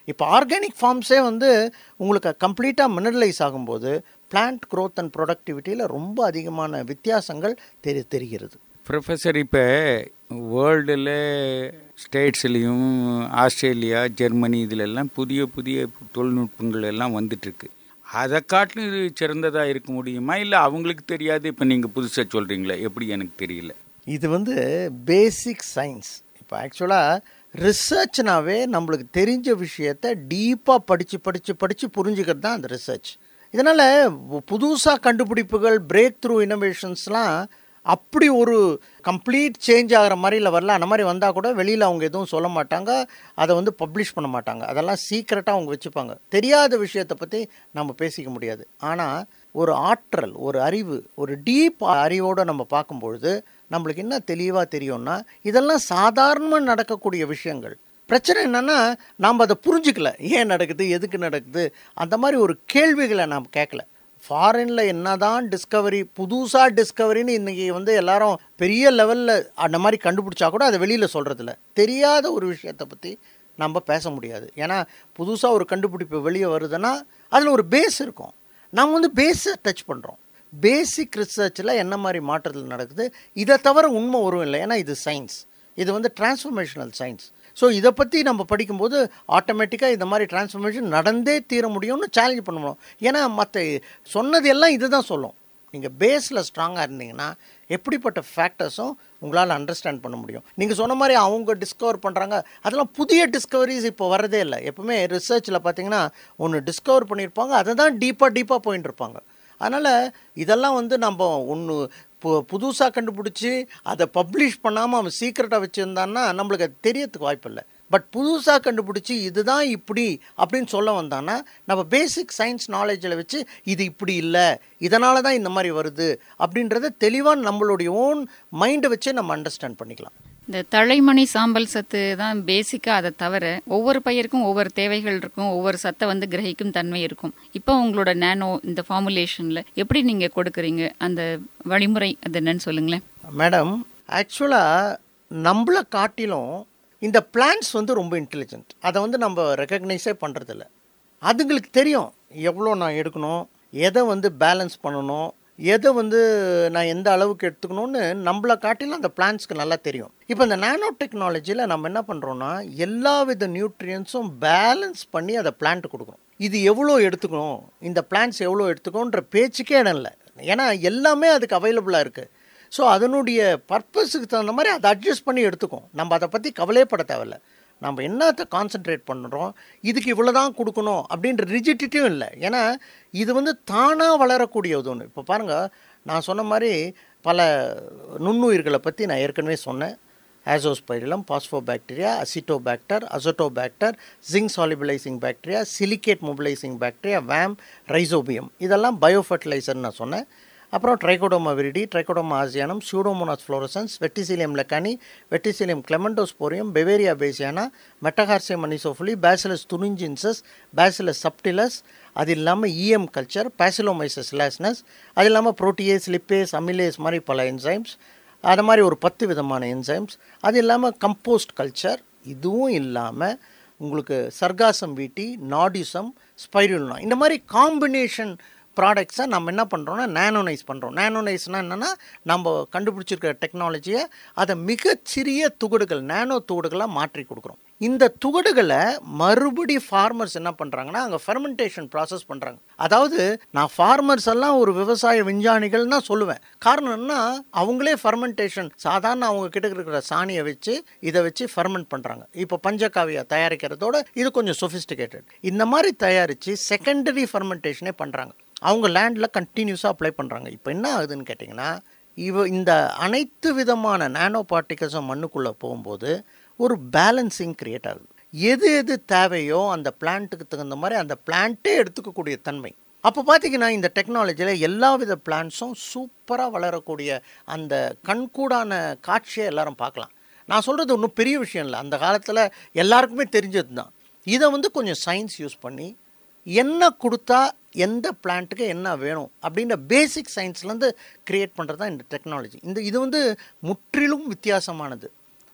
இப்போ ஆர்கானிக் ஃபார்ம்ஸே வந்து உங்களுக்கு கம்ப்ளீட்டாக மினரலைஸ் ஆகும்போது பிளான்ட் growth அண்ட் ப்ரொடக்டிவிட்டியில் ரொம்ப அதிகமான வித்தியாசங்கள் தெரி தெரிகிறது ப்ரொஃபஸர் இப்போ வேர்ல்டில் ஸ்டேட்ஸ்லேயும் ஆஸ்திரேலியா ஜெர்மனி இதிலெல்லாம் புதிய புதிய தொழில்நுட்பங்கள் எல்லாம் வந்துட்டுருக்கு அதை காட்டிலும் இது சிறந்ததாக இருக்க முடியுமா இல்லை அவங்களுக்கு தெரியாது இப்போ நீங்கள் புதுசாக சொல்கிறீங்களே எப்படி எனக்கு தெரியல இது வந்து பேசிக் சயின்ஸ் இப்போ ஆக்சுவலாக ரிசர்ச்னாவே நம்மளுக்கு தெரிஞ்ச விஷயத்த டீப்பாக படித்து படித்து படித்து புரிஞ்சுக்கிறது தான் அந்த ரிசர்ச் இதனால் புதுசாக கண்டுபிடிப்புகள் பிரேக் த்ரூ இனோவேஷன்ஸ்லாம் அப்படி ஒரு கம்ப்ளீட் சேஞ்ச் ஆகிற மாதிரில வரல அந்த மாதிரி வந்தால் கூட வெளியில் அவங்க எதுவும் சொல்ல மாட்டாங்க அதை வந்து பப்ளிஷ் பண்ண மாட்டாங்க அதெல்லாம் சீக்ரெட்டாக அவங்க வச்சுப்பாங்க தெரியாத விஷயத்தை பற்றி நம்ம பேசிக்க முடியாது ஆனால் ஒரு ஆற்றல் ஒரு அறிவு ஒரு டீப் அறிவோடு நம்ம பார்க்கும்பொழுது நம்மளுக்கு என்ன தெளிவாக தெரியும்னா இதெல்லாம் சாதாரணமாக நடக்கக்கூடிய விஷயங்கள் பிரச்சனை என்னன்னா நாம் அதை புரிஞ்சுக்கல ஏன் நடக்குது எதுக்கு நடக்குது அந்த மாதிரி ஒரு கேள்விகளை நாம் கேட்கல ஃபாரின்ல என்னதான் டிஸ்கவரி புதுசாக டிஸ்கவரின்னு இன்னைக்கு வந்து எல்லாரும் பெரிய லெவலில் அந்த மாதிரி கண்டுபிடிச்சா கூட அதை வெளியில் சொல்கிறதில்ல தெரியாத ஒரு விஷயத்தை பற்றி நம்ம பேச முடியாது ஏன்னா புதுசாக ஒரு கண்டுபிடிப்பு வெளியே வருதுன்னா அதில் ஒரு பேஸ் இருக்கும் நாம் வந்து பேஸை டச் பண்ணுறோம் பேசிக் ரிசர்ச்சில் என்ன மாதிரி மாற்றத்தில் நடக்குது இதை தவிர உண்மை வரும் இல்லை ஏன்னா இது சயின்ஸ் இது வந்து டிரான்ஸ்ஃபர்மேஷனல் சயின்ஸ் ஸோ இதை பற்றி நம்ம படிக்கும்போது ஆட்டோமேட்டிக்காக இந்த மாதிரி டிரான்ஸ்ஃபர்மேஷன் நடந்தே தீர முடியும்னு சேலஞ்ச் பண்ண முடியும் ஏன்னா மற்ற சொன்னது எல்லாம் இது தான் சொல்லும் நீங்கள் பேஸில் ஸ்ட்ராங்காக இருந்தீங்கன்னா எப்படிப்பட்ட ஃபேக்டர்ஸும் உங்களால் அண்டர்ஸ்டாண்ட் பண்ண முடியும் நீங்கள் சொன்ன மாதிரி அவங்க டிஸ்கவர் பண்ணுறாங்க அதெல்லாம் புதிய டிஸ்கவரிஸ் இப்போ வரதே இல்லை எப்பவுமே ரிசர்ச்சில் பார்த்தீங்கன்னா ஒன்று டிஸ்கவர் பண்ணியிருப்பாங்க அதை தான் டீப்பாக டீப்பாக போயின்னு இருப்பாங்க அதனால் இதெல்லாம் வந்து நம்ம ஒன்று பு புதுசாக கண்டுபிடிச்சி அதை பப்ளிஷ் பண்ணாமல் அவன் சீக்கிரட்டாக வச்சுருந்தான்னா நம்மளுக்கு அது தெரியறதுக்கு வாய்ப்பு இல்லை பட் புதுசாக கண்டுபிடிச்சி இதுதான் இப்படி அப்படின்னு சொல்ல வந்தான்னா நம்ம பேசிக் சயின்ஸ் நாலேஜில் வச்சு இது இப்படி இல்லை இதனால தான் இந்த மாதிரி வருது அப்படின்றத தெளிவாக நம்மளுடைய ஓன் மைண்டை வச்சே நம்ம அண்டர்ஸ்டாண்ட் பண்ணிக்கலாம் இந்த தழைமணி சாம்பல் சத்து தான் பேசிக்கா அதை தவிர ஒவ்வொரு பயிருக்கும் ஒவ்வொரு தேவைகள் இருக்கும் ஒவ்வொரு சத்தை வந்து கிரகிக்கும் தன்மை இருக்கும் இப்போ உங்களோட நேனோ இந்த ஃபார்முலேஷன்ல எப்படி நீங்க கொடுக்குறீங்க அந்த வழிமுறை அது என்னன்னு சொல்லுங்களேன் மேடம் ஆக்சுவலாக நம்மளை காட்டிலும் இந்த பிளான்ஸ் வந்து ரொம்ப இன்டெலிஜென்ட் அதை வந்து நம்ம ரெக்கக்னைஸே பண்ணுறதில்ல அதுங்களுக்கு தெரியும் எவ்வளோ நான் எடுக்கணும் எதை வந்து பேலன்ஸ் பண்ணணும் எதை வந்து நான் எந்த அளவுக்கு எடுத்துக்கணும்னு நம்மளை காட்டிலும் அந்த பிளான்ஸ்க்கு நல்லா தெரியும் இப்போ இந்த நானோ டெக்னாலஜியில் நம்ம என்ன பண்ணுறோன்னா எல்லா வித நியூட்ரியன்ஸும் பேலன்ஸ் பண்ணி அதை பிளான்ட் கொடுக்குறோம் இது எவ்வளோ எடுத்துக்கணும் இந்த பிளான்ஸ் எவ்வளோ எடுத்துக்கணுன்ற பேச்சுக்கே இடம் இல்லை ஏன்னா எல்லாமே அதுக்கு அவைலபிளாக இருக்குது ஸோ அதனுடைய பர்பஸுக்கு தகுந்த மாதிரி அதை அட்ஜஸ்ட் பண்ணி எடுத்துக்கும் நம்ம அதை பற்றி கவலையப்பட தேவையில்ல நம்ம என்னத்தை கான்சென்ட்ரேட் பண்ணுறோம் இதுக்கு இவ்வளோ தான் கொடுக்கணும் அப்படின்ற ரிஜிட்டிட்டியும் இல்லை ஏன்னா இது வந்து தானாக வளரக்கூடியது ஒன்று இப்போ பாருங்கள் நான் சொன்ன மாதிரி பல நுண்ணுயிர்களை பற்றி நான் ஏற்கனவே சொன்னேன் azospirillum phosphobacteria acetobacter azotobacter zinc solubilizing bacteria silicate mobilizing bacteria VAM rhizobium இதெல்லாம் பயோஃபர்டிலைசர் நான் சொன்னேன் அப்புறம் trichoderma viride trichoderma harzianum pseudomonas fluorescens verticillium lecanii verticillium chlamydosporium beauveria bassiana metarhizium anisopliae bacillus thuringiensis bacillus subtilis அது இல்லாமல் இஎம் culture பேசிலோமைசஸ் லாஸ்னஸ் அது இல்லாமல் protease lipase amylase மாதிரி பல என்சைம்ஸ் அது மாதிரி ஒரு பத்து விதமான என்சைம்ஸ் அது இல்லாமல் கம்போஸ்ட் கல்ச்சர் இதுவும் இல்லாமல் உங்களுக்கு சர்காசம் வீட்டி நாடிசம் ஸ்பைருல்னா இந்த மாதிரி காம்பினேஷன் ப்ராடக்ட்ஸை நம்ம என்ன பண்ணுறோம்னா நேனோனைஸ் பண்ணுறோம் நேனோனைஸ்னால் என்னென்னா நம்ம கண்டுபிடிச்சிருக்கிற டெக்னாலஜியை அதை மிகச்சிறிய துகடுகள் நேனோ துகடுகளாக மாற்றி கொடுக்குறோம் இந்த துகடுகளை மறுபடி ஃபார்மர்ஸ் என்ன பண்ணுறாங்கன்னா அங்கே ஃபெர்மெண்டேஷன் ப்ராசஸ் பண்ணுறாங்க அதாவது நான் ஃபார்மர்ஸ் எல்லாம் ஒரு விவசாய விஞ்ஞானிகள் தான் சொல்லுவேன் காரணம் என்ன அவங்களே ஃபெர்மெண்டேஷன் சாதாரண அவங்க கிட்ட இருக்கிற சாணியை வச்சு இதை வச்சு ஃபெர்மெண்ட் பண்ணுறாங்க இப்போ பஞ்சகாவியா தயாரிக்கிறதோட இது கொஞ்சம் சொஃபிஸ்டிகேட்டட் இந்த மாதிரி தயாரித்து செகண்டரி ஃபெர்மெண்டேஷனே பண்ணுறாங்க அவங்க லேண்டில் கண்டினியூஸாக அப்ளை பண்ணுறாங்க இப்போ என்ன ஆகுதுன்னு கேட்டிங்கன்னா இவ இந்த அனைத்து விதமான நானோ பார்ட்டிகல்ஸும் மண்ணுக்குள்ளே போகும்போது ஒரு பேலன்சிங் கிரியேட் ஆகுது எது எது தேவையோ அந்த பிளான்ட்டுக்கு தகுந்த மாதிரி அந்த பிளான்ட்டே எடுத்துக்கக்கூடிய தன்மை அப்போ பார்த்தீங்கன்னா இந்த டெக்னாலஜியில் எல்லா வித பிளான்ட்ஸும் சூப்பராக வளரக்கூடிய அந்த கண்கூடான காட்சியை எல்லாரும் பார்க்கலாம் நான் சொல்கிறது ஒன்றும் பெரிய விஷயம் இல்லை அந்த காலத்தில் எல்லாருக்குமே தெரிஞ்சது தான் இதை வந்து கொஞ்சம் சயின்ஸ் யூஸ் பண்ணி என்ன கொடுத்தா எந்த பிளான்ட்டுக்கு என்ன வேணும் அப்படின்ற பேசிக் சயின்ஸ்லேருந்து க்ரியேட் பண்ணுறது தான் இந்த டெக்னாலஜி இந்த இது வந்து முற்றிலும் வித்தியாசமானது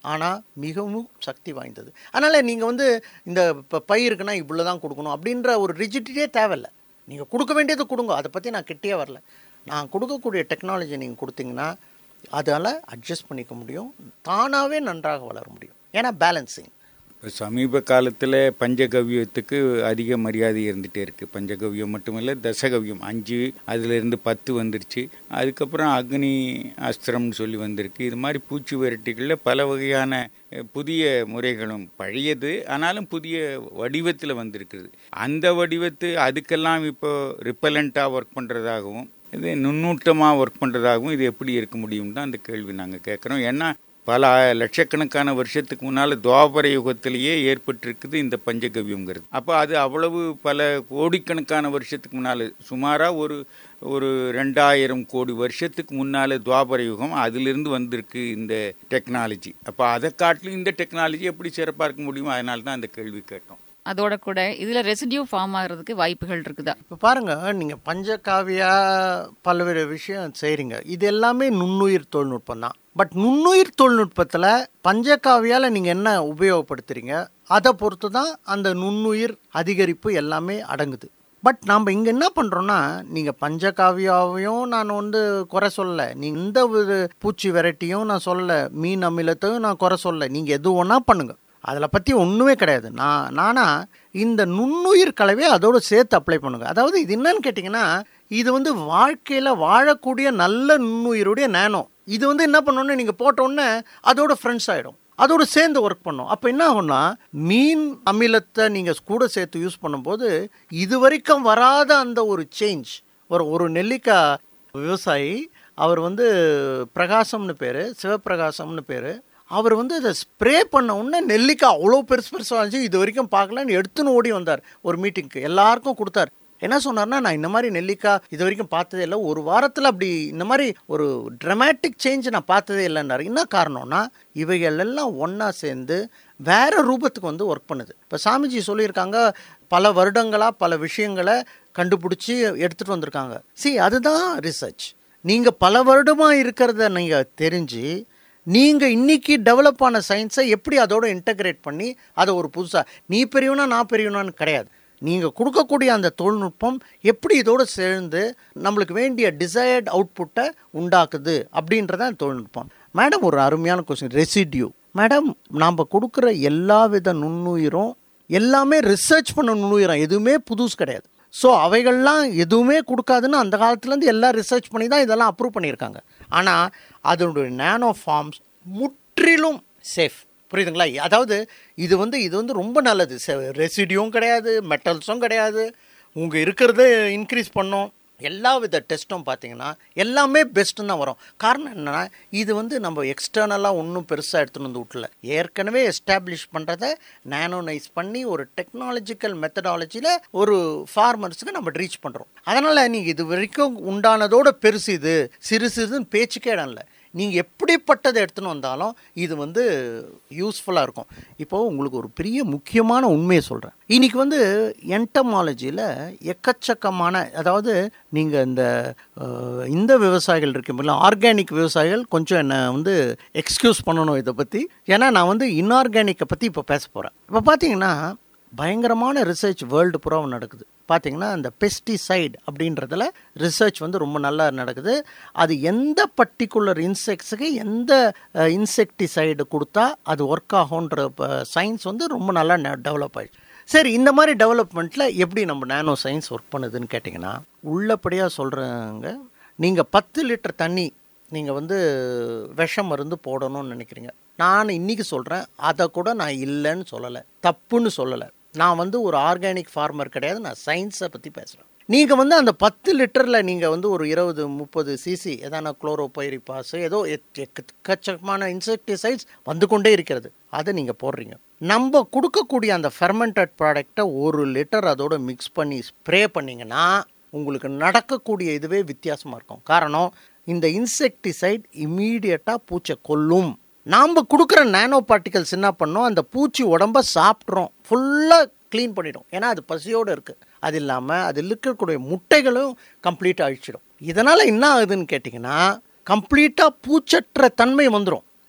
ஆனால் மிகவும் சக்தி வாய்ந்தது அதனால் நீங்கள் வந்து இந்த இப்போ பயிருக்குன்னா இவ்வளோ தான் கொடுக்கணும் அப்படின்ற ஒரு ரிஜிடிட்டே தேவையில்லை நீங்கள் கொடுக்க வேண்டியது கொடுங்க அதை பற்றி நான் கிட்டே வரல நான் கொடுக்கக்கூடிய டெக்னாலஜி நீங்கள் கொடுத்தீங்கன்னா அதால் அட்ஜஸ்ட் பண்ணிக்க முடியும் தானாகவே நன்றாக வளர முடியும் ஏன்னா பேலன்சிங் இப்போ சமீப காலத்தில் பஞ்சகவ்யத்துக்கு அதிக மரியாதை இருந்துகிட்டே இருக்குது பஞ்சகவ்யம் மட்டுமில்ல தசகவ்யம் அஞ்சு அதிலிருந்து பத்து வந்துருச்சு அதுக்கப்புறம் அக்னி அஸ்திரம்னு சொல்லி வந்திருக்கு இது மாதிரி பூச்சி வெரைட்டிகளில் பல வகையான அஹ், புதிய முறைகளும் பழையது ஆனாலும் புதிய வடிவத்தில் வந்திருக்குது அந்த வடிவத்து அதுக்கெல்லாம் இப்போ ரிப்பலண்ட்டாக ஒர்க் பண்ணுறதாகவும் இது நுண்ணூட்டமாக ஒர்க் பண்ணுறதாகவும் இது எப்படி இருக்க முடியும் தான் அந்த கேள்வி நாங்கள் கேட்குறோம் ஏன்னா பல லட்சக்கணக்கான வருஷத்துக்கு முன்னால் துவாபர யுகத்திலேயே ஏற்பட்டிருக்குது இந்த பஞ்சகவ்யங்கிறது அப்போ அது அவ்வளவு பல கோடிக்கணக்கான வருஷத்துக்கு முன்னால் சுமாராக ஒரு ஒரு ரெண்டாயிரம் கோடி வருஷத்துக்கு முன்னால் துவாபர யுகம் அதிலிருந்து வந்திருக்கு இந்த டெக்னாலஜி அப்போ அதை காட்டிலும் இந்த டெக்னாலஜி எப்படி சிறப்பாக இருக்க முடியும் அதனால தான் அந்த கேள்வி கேட்டோம் அதோட கூட இதுல ரெசிடியூ ஃபார்ம் ஆகிறதுக்கு வாய்ப்புகள் இருக்குதா இப்போ பாருங்கள் நீங்கள் பஞ்சகாவியா பல்வேறு விஷயம் செய்கிறீங்க இது எல்லாமே நுண்ணுயிர் தொழில்நுட்பம் தான் பட் நுண்ணுயிர் தொழில்நுட்பத்தில் பஞ்சகாவியால் நீங்கள் என்ன உபயோகப்படுத்துறீங்க அதை பொறுத்து தான் அந்த நுண்ணுயிர் அதிகரிப்பு எல்லாமே அடங்குது பட் நாம் இங்கே என்ன பண்ணுறோன்னா நீங்கள் பஞ்சகாவியாவையும் நான் வந்து குறை சொல்லலை நீங்கள் எந்த ஒரு பூச்சி வெரைட்டியும் நான் சொல்லலை மீன் அமிலத்தையும் நான் குறை சொல்லலை நீங்கள் எது ஒன்றா பண்ணுங்கள் அதில் பற்றி ஒன்றுமே கிடையாது நான் நானா இந்த நுண்ணுயிர் கலவையை அதோடு சேர்த்து அப்ளை பண்ணுங்க அதாவது இது என்னன்னு கேட்டிங்கன்னா இது வந்து வாழ்க்கையில் வாழக்கூடிய நல்ல நுண்ணுயிருடைய நேனோ இது வந்து என்ன பண்ணணும்னு நீங்கள் போட்ட உடனே அதோட ஃப்ரெண்ட்ஸ் ஆகிடும் அதோடு சேர்ந்து ஒர்க் பண்ணும் அப்போ என்ன ஆகும்னா மீன் அமிலத்தை நீங்கள் கூட சேர்த்து யூஸ் பண்ணும்போது இது வரைக்கும் வராத அந்த ஒரு சேஞ்ச் ஒரு ஒரு நெல்லிக்காய் விவசாயி அவர் வந்து பிரகாசம்னு பேர் சிவபிரகாசம்னு பேர் அவர் வந்து இதை ஸ்ப்ரே பண்ண உடனே நெல்லிக்காய் அவ்வளோ பெருசு பெருசாக இருந்துச்சு இது வரைக்கும் பார்க்கலன்னு எடுத்துன்னு ஓடி வந்தார் ஒரு மீட்டிங்க்கு எல்லாருக்கும் கொடுத்தார் என்ன சொன்னார்னா நான் இந்த மாதிரி நெல்லிக்காய் இது வரைக்கும் பார்த்ததே இல்லை ஒரு வாரத்தில் அப்படி இந்த மாதிரி ஒரு ட்ரமேட்டிக் சேஞ்ச் நான் பார்த்ததே இல்லைன்னாரு என்ன காரணம்னா இவைகள் எல்லாம் ஒன்றா சேர்ந்து வேற ரூபத்துக்கு வந்து ஒர்க் பண்ணுது இப்போ சாமிஜி சொல்லியிருக்காங்க பல வருடங்களாக பல விஷயங்களை கண்டுபிடிச்சி எடுத்துகிட்டு வந்திருக்காங்க சி அதுதான் ரிசர்ச் நீங்கள் பல வருடமாக இருக்கிறத நீங்கள் தெரிஞ்சு நீங்கள் இன்னைக்கு டெவலப் ஆன சயின்ஸை எப்படி அதோட இன்டகிரேட் பண்ணி அதை ஒரு புதுசாக நீ பெரியவனா நான் பெரியவனான்னு கிடையாது நீங்கள் கொடுக்கக்கூடிய அந்த தொழில்நுட்பம் எப்படி இதோடு சேர்ந்து நம்மளுக்கு வேண்டிய டிசையர்ட் அவுட்புட்டை உண்டாக்குது அப்படின்றத அந்த தொழில்நுட்பம் மேடம் ஒரு அருமையான கொஸ்டின் ரெசிடியூ மேடம் நாம் கொடுக்குற எல்லா வித நுண்ணுயிரும் எல்லாமே ரிசர்ச் பண்ண நுண்ணுயிரம் எதுவுமே புதுசு கிடையாது ஸோ அவைகள்லாம் எதுவுமே கொடுக்காதுன்னு அந்த காலத்துலேருந்து எல்லாம் ரிசர்ச் பண்ணி தான் இதெல்லாம் அப்ரூவ் பண்ணியிருக்காங்க ஆனால் அதனுடைய நேனோ ஃபார்ம்ஸ் முற்றிலும் சேஃப் புரியுதுங்களா அதாவது இது வந்து இது வந்து ரொம்ப நல்லது ரெசிடியும் கிடையாது மெட்டல்ஸும் கிடையாது உங்கள் இருக்கிறத இன்க்ரீஸ் பண்ணும் எல்லா வித டெஸ்ட்டும் பார்த்தீங்கன்னா எல்லாமே பெஸ்ட்டுன்னு தான் வரும் காரணம் என்னென்னா இது வந்து நம்ம எக்ஸ்டர்னலாக ஒன்றும் பெருசாக எடுத்துகிட்டு வந்து விட்டல ஏற்கனவே எஸ்டாப்ளிஷ் பண்ணுறத நேனோனைஸ் பண்ணி ஒரு டெக்னாலஜிக்கல் மெத்தடாலஜியில் ஒரு ஃபார்மர்ஸுக்கு நம்ம ரீச் பண்ணுறோம் அதனால் நீங்கள் இது வரைக்கும் உண்டானதோட பெருசு இது சிறு சிறுதுன்னு பேச்சுக்கே இடம் இல்லை நீங்கள் எப்படிப்பட்டதை எடுத்துன்னு வந்தாலும் இது வந்து யூஸ்ஃபுல்லாக இருக்கும் இப்போது உங்களுக்கு ஒரு பெரிய முக்கியமான உண்மையை சொல்கிறேன் இன்னைக்கு வந்து என்டமாலஜியில் எக்கச்சக்கமான அதாவது நீங்கள் இந்த அஹ், இந்த விவசாயிகள் இருக்கீங்களா ஆர்கானிக் விவசாயிகள் கொஞ்சம் என்னை வந்து எக்ஸ்கியூஸ் பண்ணணும் இதை பற்றி ஏன்னா நான் வந்து இன்ஆர்கானிக்கை பற்றி இப்போ பேச போகிறேன் இப்போ பார்த்தீங்கன்னா பயங்கரமான ரிசர்ச் வேர்ல்டு புறாவும் நடக்குது பார்த்தீங்கன்னா இந்த பெஸ்டிசைட் அப்படின்றதுல ரிசர்ச் வந்து ரொம்ப நல்லா நடக்குது அது எந்த பர்டிகுலர் இன்செக்ட்ஸுக்கு எந்த இன்செக்டிசைடு கொடுத்தா அது ஒர்க் ஆகுன்ற சயின்ஸ் வந்து ரொம்ப நல்லா டெவலப் ஆயிடுச்சு சரி இந்த மாதிரி டெவலப்மெண்ட்டில் எப்படி நம்ம நானோ சயின்ஸ் ஒர்க் பண்ணுதுன்னு கேட்டிங்கன்னா உள்ளபடியாக சொல்கிறாங்க நீங்கள் பத்து லிட்டர் தண்ணி நீங்கள் வந்து விஷம் மருந்து போடணும்னு நினைக்கிறீங்க நான் இன்னைக்கு சொல்கிறேன் அதை கூட நான் இல்லைன்னு சொல்லலை தப்புன்னு சொல்லலை நான் வந்து ஒரு ஆர்கானிக் ஃபார்மர் கிடையாது நான் சயின்ஸை பற்றி பேசுகிறேன் நீங்கள் வந்து அந்த பத்து லிட்டரில் நீங்கள் வந்து ஒரு இருபது முப்பது சிசி எதான குளோரோபைரிபாஸ் ஏதோ எக்- எக்கச்சக்கமான இன்செக்டிசைட்ஸ் வந்து கொண்டே இருக்கிறது அதை நீங்கள் போடுறீங்க நம்ம கொடுக்கக்கூடிய அந்த ஃபெர்மெண்டட் ப்ராடக்டை ஒரு லிட்டர் அதோட மிக்ஸ் பண்ணி ஸ்ப்ரே பண்ணிங்கன்னா உங்களுக்கு நடக்கக்கூடிய இதுவே வித்தியாசமாக இருக்கும் காரணம் இந்த இன்செக்டிசைட் இம்மீடியட்டாக பூச்சை கொல்லும் நாம் கொடுக்குற நானோ பார்ட்டிகல்ஸ் என்ன பண்ணோம் அந்த பூச்சி உடம்ப சாப்பிட்றோம் ஃபுல்லாக க்ளீன் பண்ணிடும் ஏன்னா அது பசியோடு இருக்குது அது இல்லாமல் அதில் இருக்கக்கூடிய முட்டைகளும் கம்ப்ளீட்டாக அழிச்சிடும் இதனால் என்ன ஆகுதுன்னு கேட்டிங்கன்னா கம்ப்ளீட்டாக பூச்சற்ற தன்மை வந்துடும்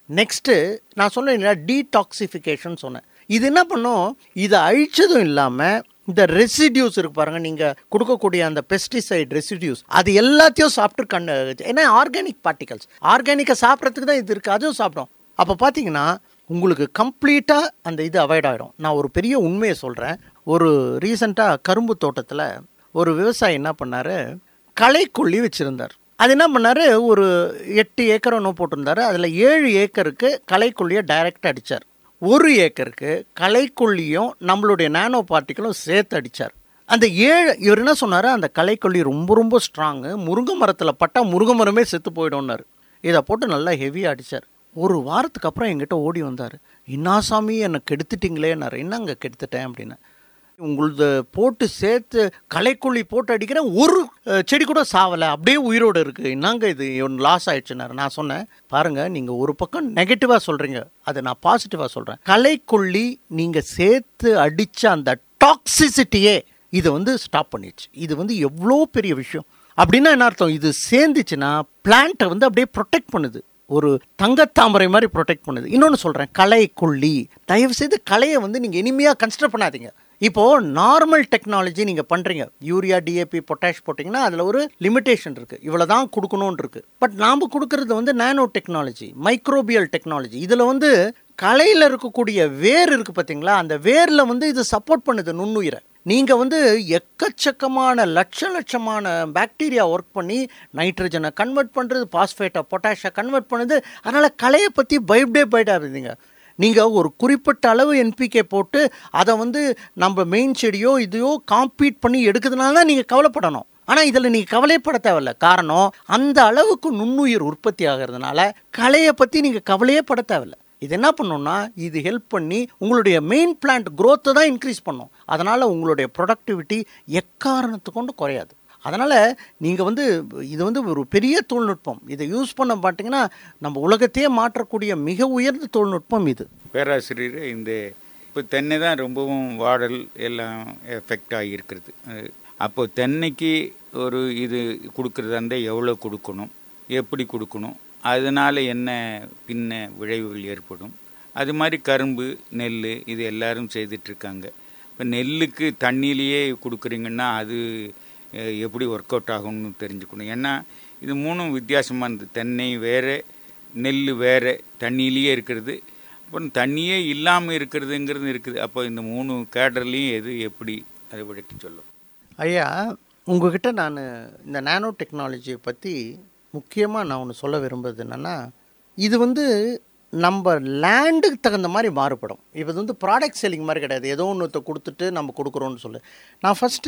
நெக்ஸ்ட்டு நான் சொன்னேன் இல்லையா டீடாக்சிஃபிகேஷன் சொன்னேன் இது என்ன பண்ணும் இதை அழிச்சதும் இல்லாமல் இந்த ரெசிடியூஸ் இருக்கு பாருங்க நீங்க கொடுக்கக்கூடிய அந்த பெஸ்டிசைட் ரெசிடியூஸ் அது எல்லாத்தையும் சாப்பிட்டு கண்ணு ஏன்னா ஆர்கானிக் பார்ட்டிகல்ஸ் ஆர்கானிக்கை சாப்பிட்றதுக்கு தான் இது இருக்கு அதுவும் சாப்பிடும் அப்போ பார்த்தீங்கன்னா உங்களுக்கு கம்ப்ளீட்டாக அந்த இது அவாய்ட் ஆகிடும் நான் ஒரு பெரிய உண்மையை சொல்கிறேன் ஒரு ரீசண்டாக கரும்பு தோட்டத்தில் ஒரு விவசாயி என்ன பண்ணார் களைக்கொல்லி வச்சுருந்தார் அது என்ன பண்ணார் ஒரு எட்டு ஏக்கர் ஒன்று போட்டிருந்தாரு அதில் ஏழு ஏக்கருக்கு களைக்கொல்லியை டைரெக்டாக அடித்தார் ஒரு ஏக்கருக்கு களைக்கொல்லியும் நம்மளுடைய நானோ பார்ட்டிகளும் சேர்த்து அடித்தார் அந்த ஏழு இவர் என்ன சொன்னார் அந்த களைக்கொல்லி ரொம்ப ரொம்ப ஸ்ட்ராங்கு முருங்கை மரத்தில் பட்டா முருங்கை மரமே செத்து போயிடும்னாரு இதை போட்டு நல்லா ஹெவியாக அடித்தார் ஒரு வாரத்துக்கு அப்புறம் என்கிட்ட ஓடி வந்தார் என்ன சாமி என்னை கெடுத்துட்டீங்களேன்னாரு என்னங்க கெடுத்துட்டேன் அப்படின்னு உங்களது போட்டு சேர்த்து களைக்கொல்லி போட்டு அடிக்கிறேன் ஒரு அஹ், செடி கூட சாவலை அப்படியே உயிரோடு இருக்குது என்னங்க இது ஒன்று லாஸ் ஆயிடுச்சுனாரு நான் சொன்னேன் பாருங்க நீங்கள் ஒரு பக்கம் நெகட்டிவாக சொல்கிறீங்க அதை நான் பாசிட்டிவாக சொல்கிறேன் களைக்கொல்லி நீங்கள் சேர்த்து அடித்த அந்த டாக்ஸிசிட்டியே இதை வந்து ஸ்டாப் பண்ணிடுச்சு இது வந்து எவ்வளோ பெரிய விஷயம் அப்படின்னா என்ன அர்த்தம் இது சேர்ந்துச்சுன்னா பிளான்ட்டை வந்து அப்படியே ப்ரொடெக்ட் பண்ணுது ஒரு தங்கத்தாமரை மாதிரி ப்ரொடெக்ட் பண்ணுது இன்னொன்று சொல்கிறேன் களை கொல்லி தயவு செய்து களையை வந்து நீங்கள் இனிமையாக கன்சிடர் பண்ணாதீங்க இப்போது நார்மல் டெக்னாலஜி நீங்கள் பண்ணுறீங்க யூரியா டிஏபி பொட்டாஷ் போட்டிங்கன்னா அதில் ஒரு லிமிடேஷன் இருக்குது இவ்வளோ தான் கொடுக்கணும்னு இருக்குது பட் நாம் கொடுக்கறது வந்து நானோ டெக்னாலஜி மைக்ரோபியல் டெக்னாலஜி இதில் வந்து களையில் இருக்கக்கூடிய வேர் இருக்குது பார்த்தீங்களா அந்த வேரில் வந்து இது சப்போர்ட் பண்ணுது நுண்ணுயிரை நீங்கள் வந்து எக்கச்சக்கமான லட்ச லட்சமான பாக்டீரியா ஒர்க் பண்ணி நைட்ரஜனை கன்வெர்ட் பண்ணுறது பாஸ்பேட்டை பொட்டாஷை கன்வெர்ட் பண்ணுது அதனால் களையை பற்றி பயப்படே பயடாதீங்க நீங்கள் ஒரு குறிப்பிட்ட அளவு என்பிகே போட்டு அதை வந்து நம்ம மெயின் செடியோ இதையோ காம்பீட் பண்ணி எடுக்கிறதுனால தான் நீங்கள் கவலைப்படணும் ஆனால் இதில் நீங்கள் கவலைப்பட தேவையில்ல காரணம் அந்த அளவுக்கு நுண்ணுயிர் உற்பத்தி ஆகிறதுனால களையை பற்றி நீங்கள் கவலையே பட தேவையில்ல இது என்ன பண்ணும்னா இது ஹெல்ப் பண்ணி உங்களுடைய மெயின் பிளான்ட் growth தான் இன்க்ரீஸ் பண்ணும் அதனால் உங்களுடைய ப்ரொடக்டிவிட்டி எக்காரணத்து கொண்டு குறையாது அதனால் நீங்கள் வந்து இது வந்து ஒரு பெரிய தொழில்நுட்பம் இதை யூஸ் பண்ண மாட்டிங்கன்னா நம்ம உலகத்தையே மாற்றக்கூடிய மிக உயர்ந்த தொழில்நுட்பம் இது பேராசிரியர் இந்த இப்போ தென்னை தான் ரொம்பவும் வாடல் எல்லாம் எஃபெக்ட் ஆகியிருக்கிறது அஹ் அப்போ தென்னைக்கு ஒரு இது கொடுக்குறதா இருந்தால் எவ்வளோ கொடுக்கணும் எப்படி கொடுக்கணும் அதனால் என்ன பின்ன விளைவுகள் ஏற்படும் அது மாதிரி கரும்பு நெல் இது எல்லாரும் செய்துட்ருக்காங்க இப்போ நெல்லுக்கு தண்ணியிலேயே கொடுக்குறீங்கன்னா அது அஹ், எப்படி ஒர்க் அவுட் ஆகும்னு தெரிஞ்சுக்கணும் ஏன்னா இது மூணும் வித்தியாசமாக இருந்தது தென்னை வேறு நெல் வேறு தண்ணியிலேயே இருக்கிறது அப்புறம் தண்ணியே இல்லாமல் இருக்கிறதுங்கிறது இருக்குது அப்போ இந்த மூணு கேடர்லேயும் எது எப்படி அதை விளக்கி சொல்லும் ஐயா உங்ககிட்ட நான் இந்த நானோ டெக்னாலஜியை பற்றி முக்கியமாக நான் ஒன்று சொல்ல விரும்புறது என்னென்னா இது வந்து நம்ம லேண்டுக்கு தகுந்த மாதிரி மாறுபடும் இப்போ இது வந்து ப்ராடக்ட் செல்லிங் மாதிரி கிடையாது ஏதோ ஒன்றத்தை கொடுத்துட்டு நம்ம கொடுக்குறோன்னு சொல்லு நான் ஃபஸ்ட்டு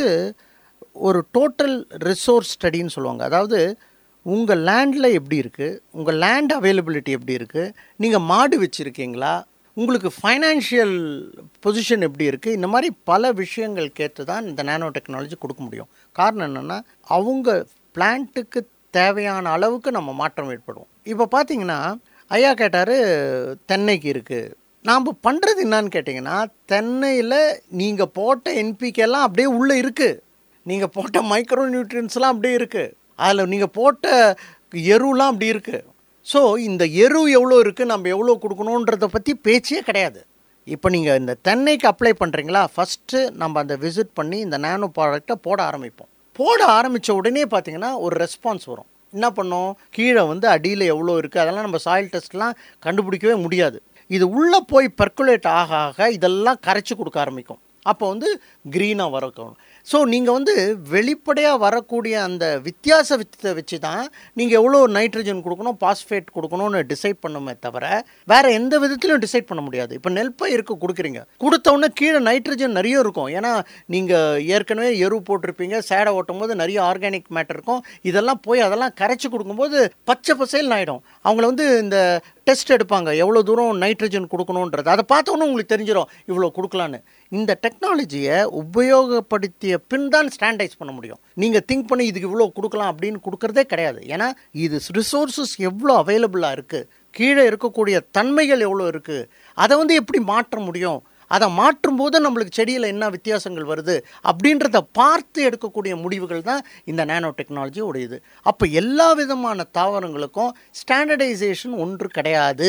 ஒரு டோட்டல் ரிசோர்ஸ் ஸ்டடின்னு சொல்லுவாங்க அதாவது உங்கள் லேண்டில் எப்படி இருக்குது உங்கள் லேண்ட் அவைலபிலிட்டி எப்படி இருக்குது நீங்கள் மாடு வச்சுருக்கீங்களா உங்களுக்கு ஃபைனான்ஷியல் பொசிஷன் எப்படி இருக்குது இந்த மாதிரி பல விஷயங்கள் கேட்டு தான் இந்த நானோ டெக்னாலஜி கொடுக்க முடியும் காரணம் என்னென்னா அவங்க பிளான்ட்டுக்கு தேவையான அளவுக்கு நம்ம மாற்றம் ஏற்படும் இப்போ பார்த்தீங்கன்னா ஐயா கேட்டார் தென்னைக்கு இருக்குது நாம் பண்ணுறது என்னன்னு கேட்டிங்கன்னா தென்னையில் நீங்கள் போட்ட NPK எல்லாம் அப்படியே உள்ளே இருக்குது நீங்கள் போட்ட மைக்ரோ நியூட்ரியன்ஸ்லாம் அப்படியே இருக்குது அதில் நீங்கள் போட்ட எருலாம் அப்படி இருக்குது ஸோ இந்த எரு எவ்வளோ இருக்குது நம்ம எவ்வளோ கொடுக்கணுன்றதை பற்றி பேச்சே கிடையாது இப்போ நீங்கள் இந்த தென்னைக்கு அப்ளை பண்ணுறீங்களா ஃபஸ்ட்டு நம்ம அந்த விசிட் பண்ணி இந்த நானோ ப்ராடக்டை போட ஆரம்பிப்போம் போட ஆரம்பித்த உடனே பார்த்தீங்கன்னா ஒரு ரெஸ்பான்ஸ் வரும் என்ன பண்ணோம் கீழே வந்து அடியில் எவ்வளோ இருக்குது அதெல்லாம் நம்ம சாயில் டெஸ்ட்லாம் கண்டுபிடிக்கவே முடியாது இது உள்ளே போய் பர்க்குலேட் ஆக ஆக இதெல்லாம் கரைச்சி கொடுக்க ஆரம்பிக்கும் அப்போ வந்து க்ரீனாக வரக்கும் ஸோ நீங்கள் வந்து வெளிப்படையாக வரக்கூடிய அந்த வித்தியாச வித்தத்தை வச்சு தான் நீங்கள் எவ்வளோ நைட்ரஜன் கொடுக்கணும் பாஸ்பேட் கொடுக்கணும்னு டிசைட் பண்ணுமே தவிர வேறு எந்த விதத்திலும் டிசைட் பண்ண முடியாது இப்போ நெல் பயிருக்கு கொடுக்குறீங்க கொடுத்தவுடனே கீழே நைட்ரஜன் நிறைய இருக்கும் ஏன்னா நீங்கள் ஏற்கனவே எரு போட்டிருப்பீங்க சேடை ஓட்டும் போது நிறைய ஆர்கானிக் மேட்டர் இருக்கும் இதெல்லாம் போய் அதெல்லாம் கரைச்சி கொடுக்கும்போது பச்சை பசேல்னு ஆகிடும் அவங்கள வந்து இந்த டெஸ்ட் எடுப்பாங்க எவ்வளோ தூரம் நைட்ரஜன் கொடுக்கணுன்றது அதை பார்த்தோன்னே உங்களுக்கு தெரிஞ்சிடும் இவ்வளோ கொடுக்கலான்னு இந்த டெக்னாலஜியை உபயோகப்படுத்திய பின் தான் ஸ்டாண்டர்டைஸ் பண்ண முடியும் நீங்கள் திங்க் பண்ணி இதுக்கு இவ்வளோ கொடுக்கலாம் அப்படின்னு கொடுக்கறதே கிடையாது ஏன்னா இது ரிசோர்ஸஸ் எவ்வளோ அவைலபிளாக இருக்குது கீழே இருக்கக்கூடிய தன்மைகள் எவ்வளோ இருக்குது அதை வந்து எப்படி மாற்ற முடியும் அதை மாற்றும் போது நம்மளுக்கு செடியில் என்ன வித்தியாசங்கள் வருது அப்படின்றத பார்த்து எடுக்கக்கூடிய முடிவுகள் தான் இந்த நானோ டெக்னாலஜி உடையது அப்போ எல்லா விதமான தாவரங்களுக்கும் ஸ்டாண்டர்டைசேஷன் ஒன்று கிடையாது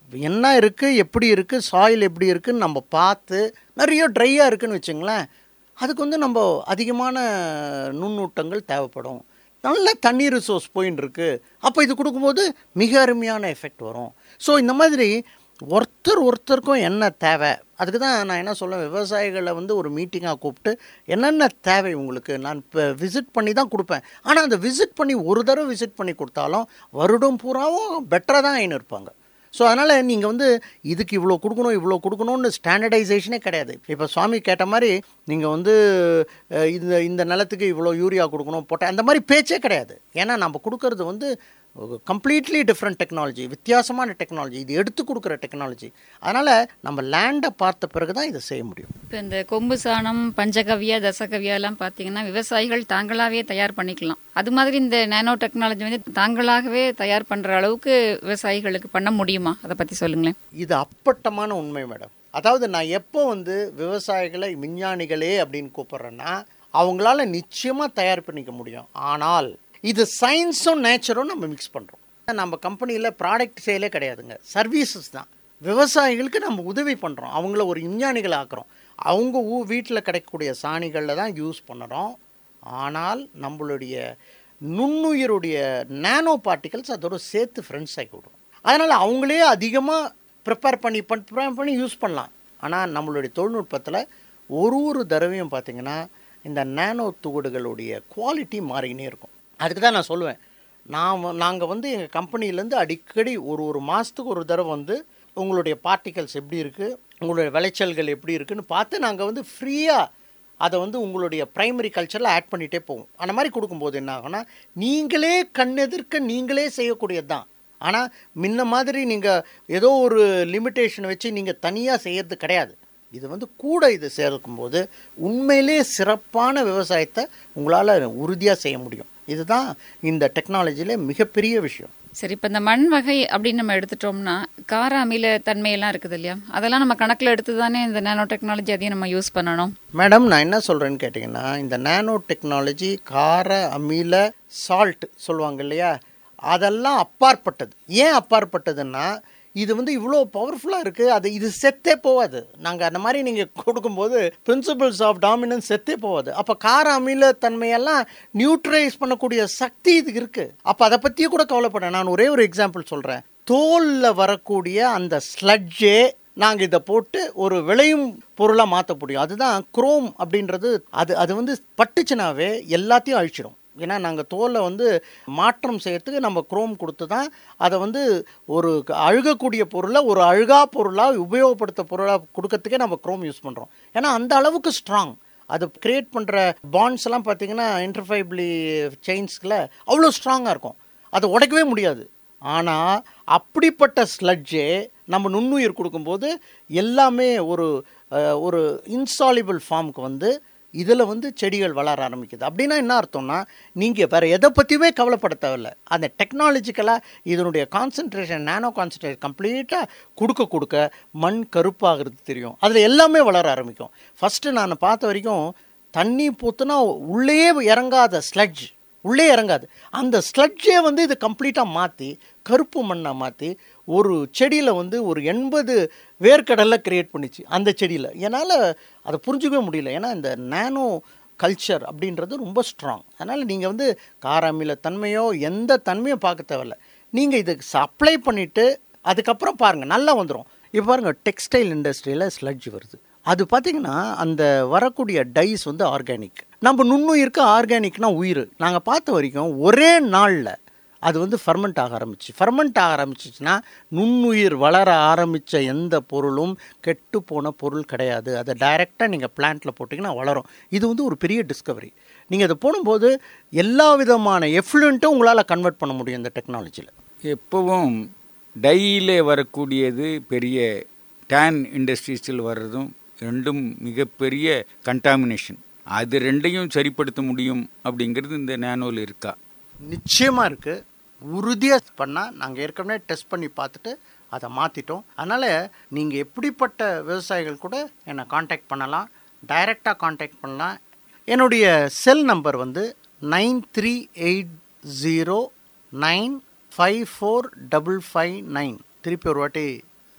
என்ன இருக்குது எப்படி இருக்குது சாயில் எப்படி இருக்குன்னு நம்ம பார்த்து நிறைய ட்ரையாக இருக்குன்னு வச்சுங்களேன் அதுக்கு வந்து நம்ம அதிகமான நுண்ணூட்டங்கள் தேவைப்படும் நல்ல தண்ணி ரிசோர்ஸ் போயின்னு இருக்கு அப்போ இது கொடுக்கும்போது மிக அருமையான எஃபெக்ட் வரும் ஸோ இந்த மாதிரி ஒருத்தர் ஒருத்தருக்கும் என்ன தேவை அதுக்கு தான் நான் என்ன சொல்லுவேன் விவசாயிகளை வந்து ஒரு மீட்டிங்காக கூப்பிட்டு என்னென்ன தேவை உங்களுக்கு நான் இப்போ விசிட் பண்ணி தான் கொடுப்பேன் ஆனால் அந்த விசிட் பண்ணி ஒரு தடவை விசிட் பண்ணி கொடுத்தாலும் வருடம் பூராவும் பெட்டராக தான் ஆயின்னு இருப்பாங்க ஸோ அதனால் நீங்கள் வந்து இதுக்கு இவ்வளோ கொடுக்கணும் இவ்வளோ கொடுக்கணும்னு ஸ்டாண்டர்டைசேஷனே கிடையாது இப்போ சுவாமி கேட்ட மாதிரி நீங்கள் வந்து அஹ், இந்த இந்த நிலத்துக்கு இவ்வளோ யூரியா கொடுக்கணும் போட்ட அந்த மாதிரி பேச்சே கிடையாது ஏன்னா நம்ம கொடுக்கறது வந்து கம்ப்ளீட்லி டிஃப்ரெண்ட் டெக்னாலஜி வித்தியாசமான டெக்னாலஜி இது எடுத்து கொடுக்குற டெக்னாலஜி அதனால் நம்ம லேண்டை பார்த்த பிறகு தான் இதை செய்ய முடியும் இப்போ இந்த கொம்பு சாணம் பஞ்சகவ்யா தசகவ்யா எல்லாம் பார்த்தீங்கன்னா விவசாயிகள் தாங்களாகவே தயார் பண்ணிக்கலாம் அது மாதிரி இந்த நானோ டெக்னாலஜி வந்து தாங்களாகவே தயார் பண்ணுற அளவுக்கு விவசாயிகளுக்கு பண்ண முடியுமா அதை பற்றி சொல்லுங்களேன் இது அப்பட்டமான உண்மை மேடம் அதாவது நான் எப்போ வந்து விவசாயிகளை விஞ்ஞானிகளே அப்படின்னு கூப்பிட்றேன்னா அவங்களால நிச்சயமாக தயார் பண்ணிக்க முடியும் ஆனால் இது சயின்ஸும் நேச்சரும் நம்ம மிக்ஸ் பண்ணுறோம் நம்ம கம்பெனியில் ப்ராடக்ட் சேலே கிடையாதுங்க சர்வீசஸ் தான் விவசாயிகளுக்கு நம்ம உதவி பண்ணுறோம் அவங்கள ஒரு விஞ்ஞானிகள் ஆக்குறோம் அவங்க ஊ வீட்டில் கிடைக்கக்கூடிய சாணிகளில் தான் யூஸ் பண்ணுறோம் ஆனால் நம்மளுடைய நுண்ணுயிருடைய நானோ பார்ட்டிகல்ஸ் அதோட சேர்த்து ஃப்ரெண்ட்ஸ் ஆக்கி விடும் அதனால் அவங்களே அதிகமாக ப்ரிப்பேர் பண்ணி ப்ரிப்பேர் பண்ணி யூஸ் பண்ணலாம் ஆனால் நம்மளுடைய தொழில்நுட்பத்தில் ஒரு ஒரு தடவையும் பார்த்தீங்கன்னா இந்த நானோ துகடுகளுடைய குவாலிட்டி மாறிக்கினே இருக்கும் அதுக்கு தான் நான் சொல்லுவேன் நான் நாங்கள் வந்து எங்கள் கம்பெனிலேருந்து அடிக்கடி ஒரு ஒரு மாதத்துக்கு ஒரு தடவை வந்து உங்களுடைய பார்ட்டிகல்ஸ் எப்படி இருக்குது உங்களுடைய விளைச்சல்கள் எப்படி இருக்குன்னு பார்த்து நாங்கள் வந்து ஃப்ரீயாக அதை வந்து உங்களுடைய ப்ரைமரி கல்ச்சரில் ஆட் பண்ணிகிட்டே போகும் அந்த மாதிரி கொடுக்கும்போது என்ன ஆகும்னா நீங்களே கண்ணெதிர்க்க நீங்களே செய்யக்கூடியது தான் ஆனால் முன்ன மாதிரி நீங்கள் ஏதோ ஒரு லிமிட்டேஷன் வச்சு நீங்கள் தனியாக செய்யறது கிடையாது இது வந்து கூட இது சேர்க்கும்போது உண்மையிலே சிறப்பான விவசாயத்தை உங்களால் உறுதியாக செய்ய முடியும் இதுதான் இந்த டெக்னாலஜியில் மிகப்பெரிய விஷயம் சரி இப்போ இந்த மண் வகை அப்படின்னு நம்ம எடுத்துட்டோம்னா கார அமில தன்மையெல்லாம் இருக்குது இல்லையா அதெல்லாம் நம்ம கணக்கில் எடுத்து தானே இந்த நானோ டெக்னாலஜி அதையும் நம்ம யூஸ் பண்ணணும் மேடம் நான் என்ன சொல்கிறேன்னு கேட்டிங்கன்னா இந்த நானோ டெக்னாலஜி கார அமில சால்ட் சொல்லுவாங்க இல்லையா அதெல்லாம் அப்பாற்பட்டது ஏன் அப்பாற்பட்டதுன்னா இது வந்து இவ்வளோ பவர்ஃபுல்லாக இருக்குது அது இது செத்தே போகாது நாங்கள் அந்த மாதிரி நீங்கள் கொடுக்கும்போது பிரின்சிபல்ஸ் ஆஃப் டாமினன்ஸ் செத்தே போகாது அப்போ கார அமில தன்மையெல்லாம் நியூட்ரலைஸ் பண்ணக்கூடிய சக்தி இதுக்கு இருக்குது அப்போ அதை பற்றியே கூட கவலைப்படேன் நான் ஒரே ஒரு எக்ஸாம்பிள் சொல்கிறேன் தோலில் வரக்கூடிய அந்த ஸ்லட்ஜே நாங்கள் இதை போட்டு ஒரு விளையும் பொருளாக மாற்ற முடியும் அதுதான் குரோம் அப்படின்றது அது அது வந்து பட்டுச்சுனாவே எல்லாத்தையும் அழிச்சிடும் ஏன்னா நாங்கள் தோலை வந்து மாற்றம் செய்யறதுக்கு நம்ம குரோம் கொடுத்து தான் அதை வந்து ஒரு அழுகக்கூடிய பொருளை ஒரு அழுகா பொருளாக உபயோகப்படுத்த பொருளாக கொடுக்கறதுக்கே நம்ம குரோம் யூஸ் பண்ணுறோம் ஏன்னா அந்த அளவுக்கு ஸ்ட்ராங் அது கிரியேட் பண்ணுற பாண்ட்ஸ் எல்லாம் பார்த்தீங்கன்னா இன்டர்ஃபைப்லி செயின்ஸில் அவ்வளோ ஸ்ட்ராங்காக இருக்கும் அதை உடைக்கவே முடியாது ஆனால் அப்படிப்பட்ட ஸ்லட்ஜே நம்ம நுண்ணுயிர் கொடுக்கும்போது எல்லாமே ஒரு அஹ், ஒரு இன்சாலிபிள் ஃபார்முக்கு வந்து இதில் வந்து செடிகள் வளர ஆரம்பிக்குது அப்படின்னா என்ன அர்த்தம்னா நீங்கள் வேறு எதை பற்றியுமே கவலைப்பட தேவையில்ல அந்த டெக்னாலஜிக்கலாக இதனுடைய கான்சன்ட்ரேஷன் நானோ கான்சன்ட்ரேஷன் கம்ப்ளீட்டாக கொடுக்க கொடுக்க மண் கருப்பாகிறது தெரியும் அதில் எல்லாமே வளர ஆரம்பிக்கும் ஃபஸ்ட்டு நான் பார்த்த வரைக்கும் தண்ணி பூத்துனா உள்ளே இறங்காத ஸ்லட்ஜ் உள்ளே இறங்காது அந்த ஸ்லட்ஜே வந்து இது கம்ப்ளீட்டாக மாற்றி கருப்பு மண்ணை மாற்றி ஒரு செடியில் வந்து ஒரு எண்பது வேர்க்கடலை கிரியேட் பண்ணிச்சு அந்த செடியில் என்னால் அதை புரிஞ்சுக்கவே முடியல ஏன்னா இந்த நானோ கல்ச்சர் அப்படின்றது ரொம்ப ஸ்ட்ராங் அதனால் நீங்கள் வந்து காராமில தன்மையோ எந்த தன்மையோ பார்க்க தேவையில்ல நீங்கள் இதுக்கு அப்ளை பண்ணிவிட்டு அதுக்கப்புறம் பாருங்கள் நல்லா வந்துடும் இப்போ பாருங்கள் டெக்ஸ்டைல் இண்டஸ்ட்ரியில் ஸ்லட்ஜ் வருது அது பார்த்தீங்கன்னா அந்த வரக்கூடிய டைஸ் வந்து ஆர்கானிக் நம்ம நுண்ணுயிருக்கு ஆர்கானிக்னா உயிர் நாங்கள் பார்த்த வரைக்கும் ஒரே நாளில் அது வந்து ஃபர்மெண்ட் ஆக ஆரம்பிச்சு ஃபர்மெண்ட் ஆக ஆரம்பிச்சிச்சுன்னா நுண்ணுயிர் வளர ஆரம்பித்த எந்த பொருளும் கெட்டு போன பொருள் கிடையாது அதை டைரெக்டாக நீங்கள் பிளான்ட்டில் போட்டிங்கன்னா வளரும் இது வந்து ஒரு பெரிய டிஸ்கவரி நீங்கள் அதை போடும்போது எல்லா விதமான எஃப்ளூண்ட்டும் உங்களால் கன்வெர்ட் பண்ண முடியும் இந்த டெக்னாலஜியில் எப்பவும் டையிலே வரக்கூடியது பெரிய டேன் இண்டஸ்ட்ரீஸில் வர்றதும் ரெண்டும் மிகப்பெரிய கண்டாமினேஷன் அது ரெண்டையும் சரிப்படுத்த முடியும் அப்படிங்கிறது இந்த நேனோவில் இருக்கா நிச்சயமாக இருக்குது உறுதியாக பண்ணால் நாங்கள் ஏற்கனவே டெஸ்ட் பண்ணி பார்த்துட்டு அதை மாற்றிட்டோம் அதனால் நீங்கள் எப்படிப்பட்ட விவசாயிகள் கூட என்னை காண்டாக்ட் பண்ணலாம் டைரெக்டாக காண்டாக்ட் பண்ணலாம் என்னுடைய செல் நம்பர் வந்து nine three eight zero nine five four double five nine திருப்பி ஒரு வாட்டி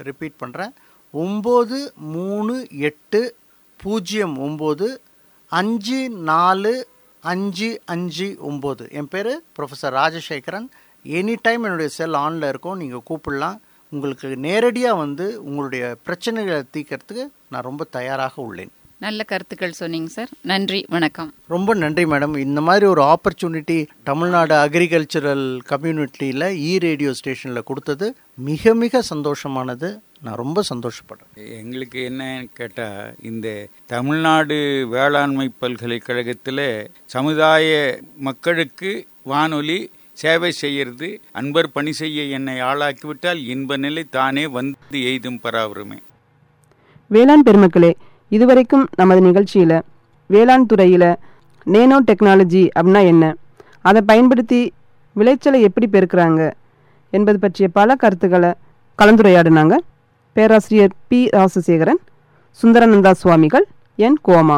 ரிப்பீட் பண்ணுறேன் ஒம்பது மூணு எட்டு பூஜ்ஜியம் ஒம்பது அஞ்சு நாலு அஞ்சு அஞ்சு ஒம்பது என் பேர் ப்ரொஃபஸர் ராஜசேகரன் எனி டைம் என்னுடைய செல் ஆனில் இருக்கும் நீங்கள் கூப்பிடலாம் உங்களுக்கு நேரடியாக வந்து உங்களுடைய பிரச்சனைகளை தீர்க்கறதுக்கு நான் ரொம்ப தயாராக உள்ளேன் நல்ல கருத்துக்கள் சொன்னீங்க சார் நன்றி வணக்கம் ரொம்ப நன்றி மேடம் இந்த மாதிரி ஒரு ஆப்பர்ச்சுனிட்டி தமிழ்நாடு அக்ரிகல்ச்சரல் கம்யூனிட்டியில் இ ரேடியோ ஸ்டேஷனில் கொடுத்தது மிக மிக சந்தோஷமானது நான் ரொம்ப சந்தோஷப்படுறேன் எங்களுக்கு என்னன்னு கேட்டால் இந்த தமிழ்நாடு வேளாண்மை பல்கலைக்கழகத்தில் சமுதாய மக்களுக்கு வானொலி சேவை செய்யறது அன்பர் பணி செய்ய என்னை ஆளாக்கிவிட்டால் இன்ப நிலை தானே வந்து எய்தும் பராவருமே வேளாண் பெருமக்களே இதுவரைக்கும் நமது நிகழ்ச்சியில் வேளாண் துறையில் நேனோ டெக்னாலஜி அப்படின்னா என்ன அதை பயன்படுத்தி விளைச்சலை எப்படி பெருக்குறாங்க என்பது பற்றிய பல கருத்துக்களை கலந்துரையாடினாங்க பேராசிரியர் பி ராசசேகரன் சுந்தரானந்தா சுவாமிகள் என் கோமா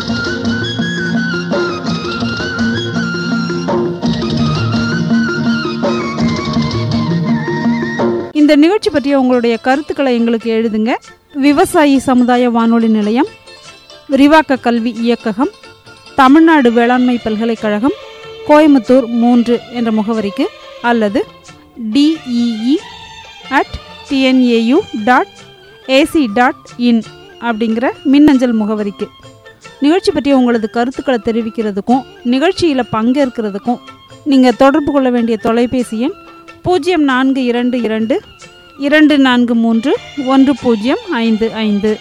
இந்த நிகழ்ச்சி பற்றிய உங்களுடைய கருத்துக்களை எங்களுக்கு எழுதுங்க விவசாயி சமுதாய வானொலி நிலையம் விரிவாக்க கல்வி இயக்ககம் தமிழ்நாடு வேளாண்மை பல்கலைக்கழகம் கோயம்புத்தூர் மூன்று என்ற முகவரிக்கு அல்லது D E E at TNAU dot AC dot in அப்படிங்கிற மின்னஞ்சல் முகவரிக்கு நிகழ்ச்சி பற்றிய உங்களது கருத்துக்களை தெரிவிக்கிறதுக்கும் நிகழ்ச்சியில் பங்கேற்கிறதுக்கும் நீங்கள் தொடர்பு கொள்ள வேண்டிய தொலைபேசி எண் பூஜ்ஜியம் நான்கு இரண்டு இரண்டு இரண்டு நான்கு மூன்று ஒன்று பூஜ்ஜியம் ஐந்து ஐந்து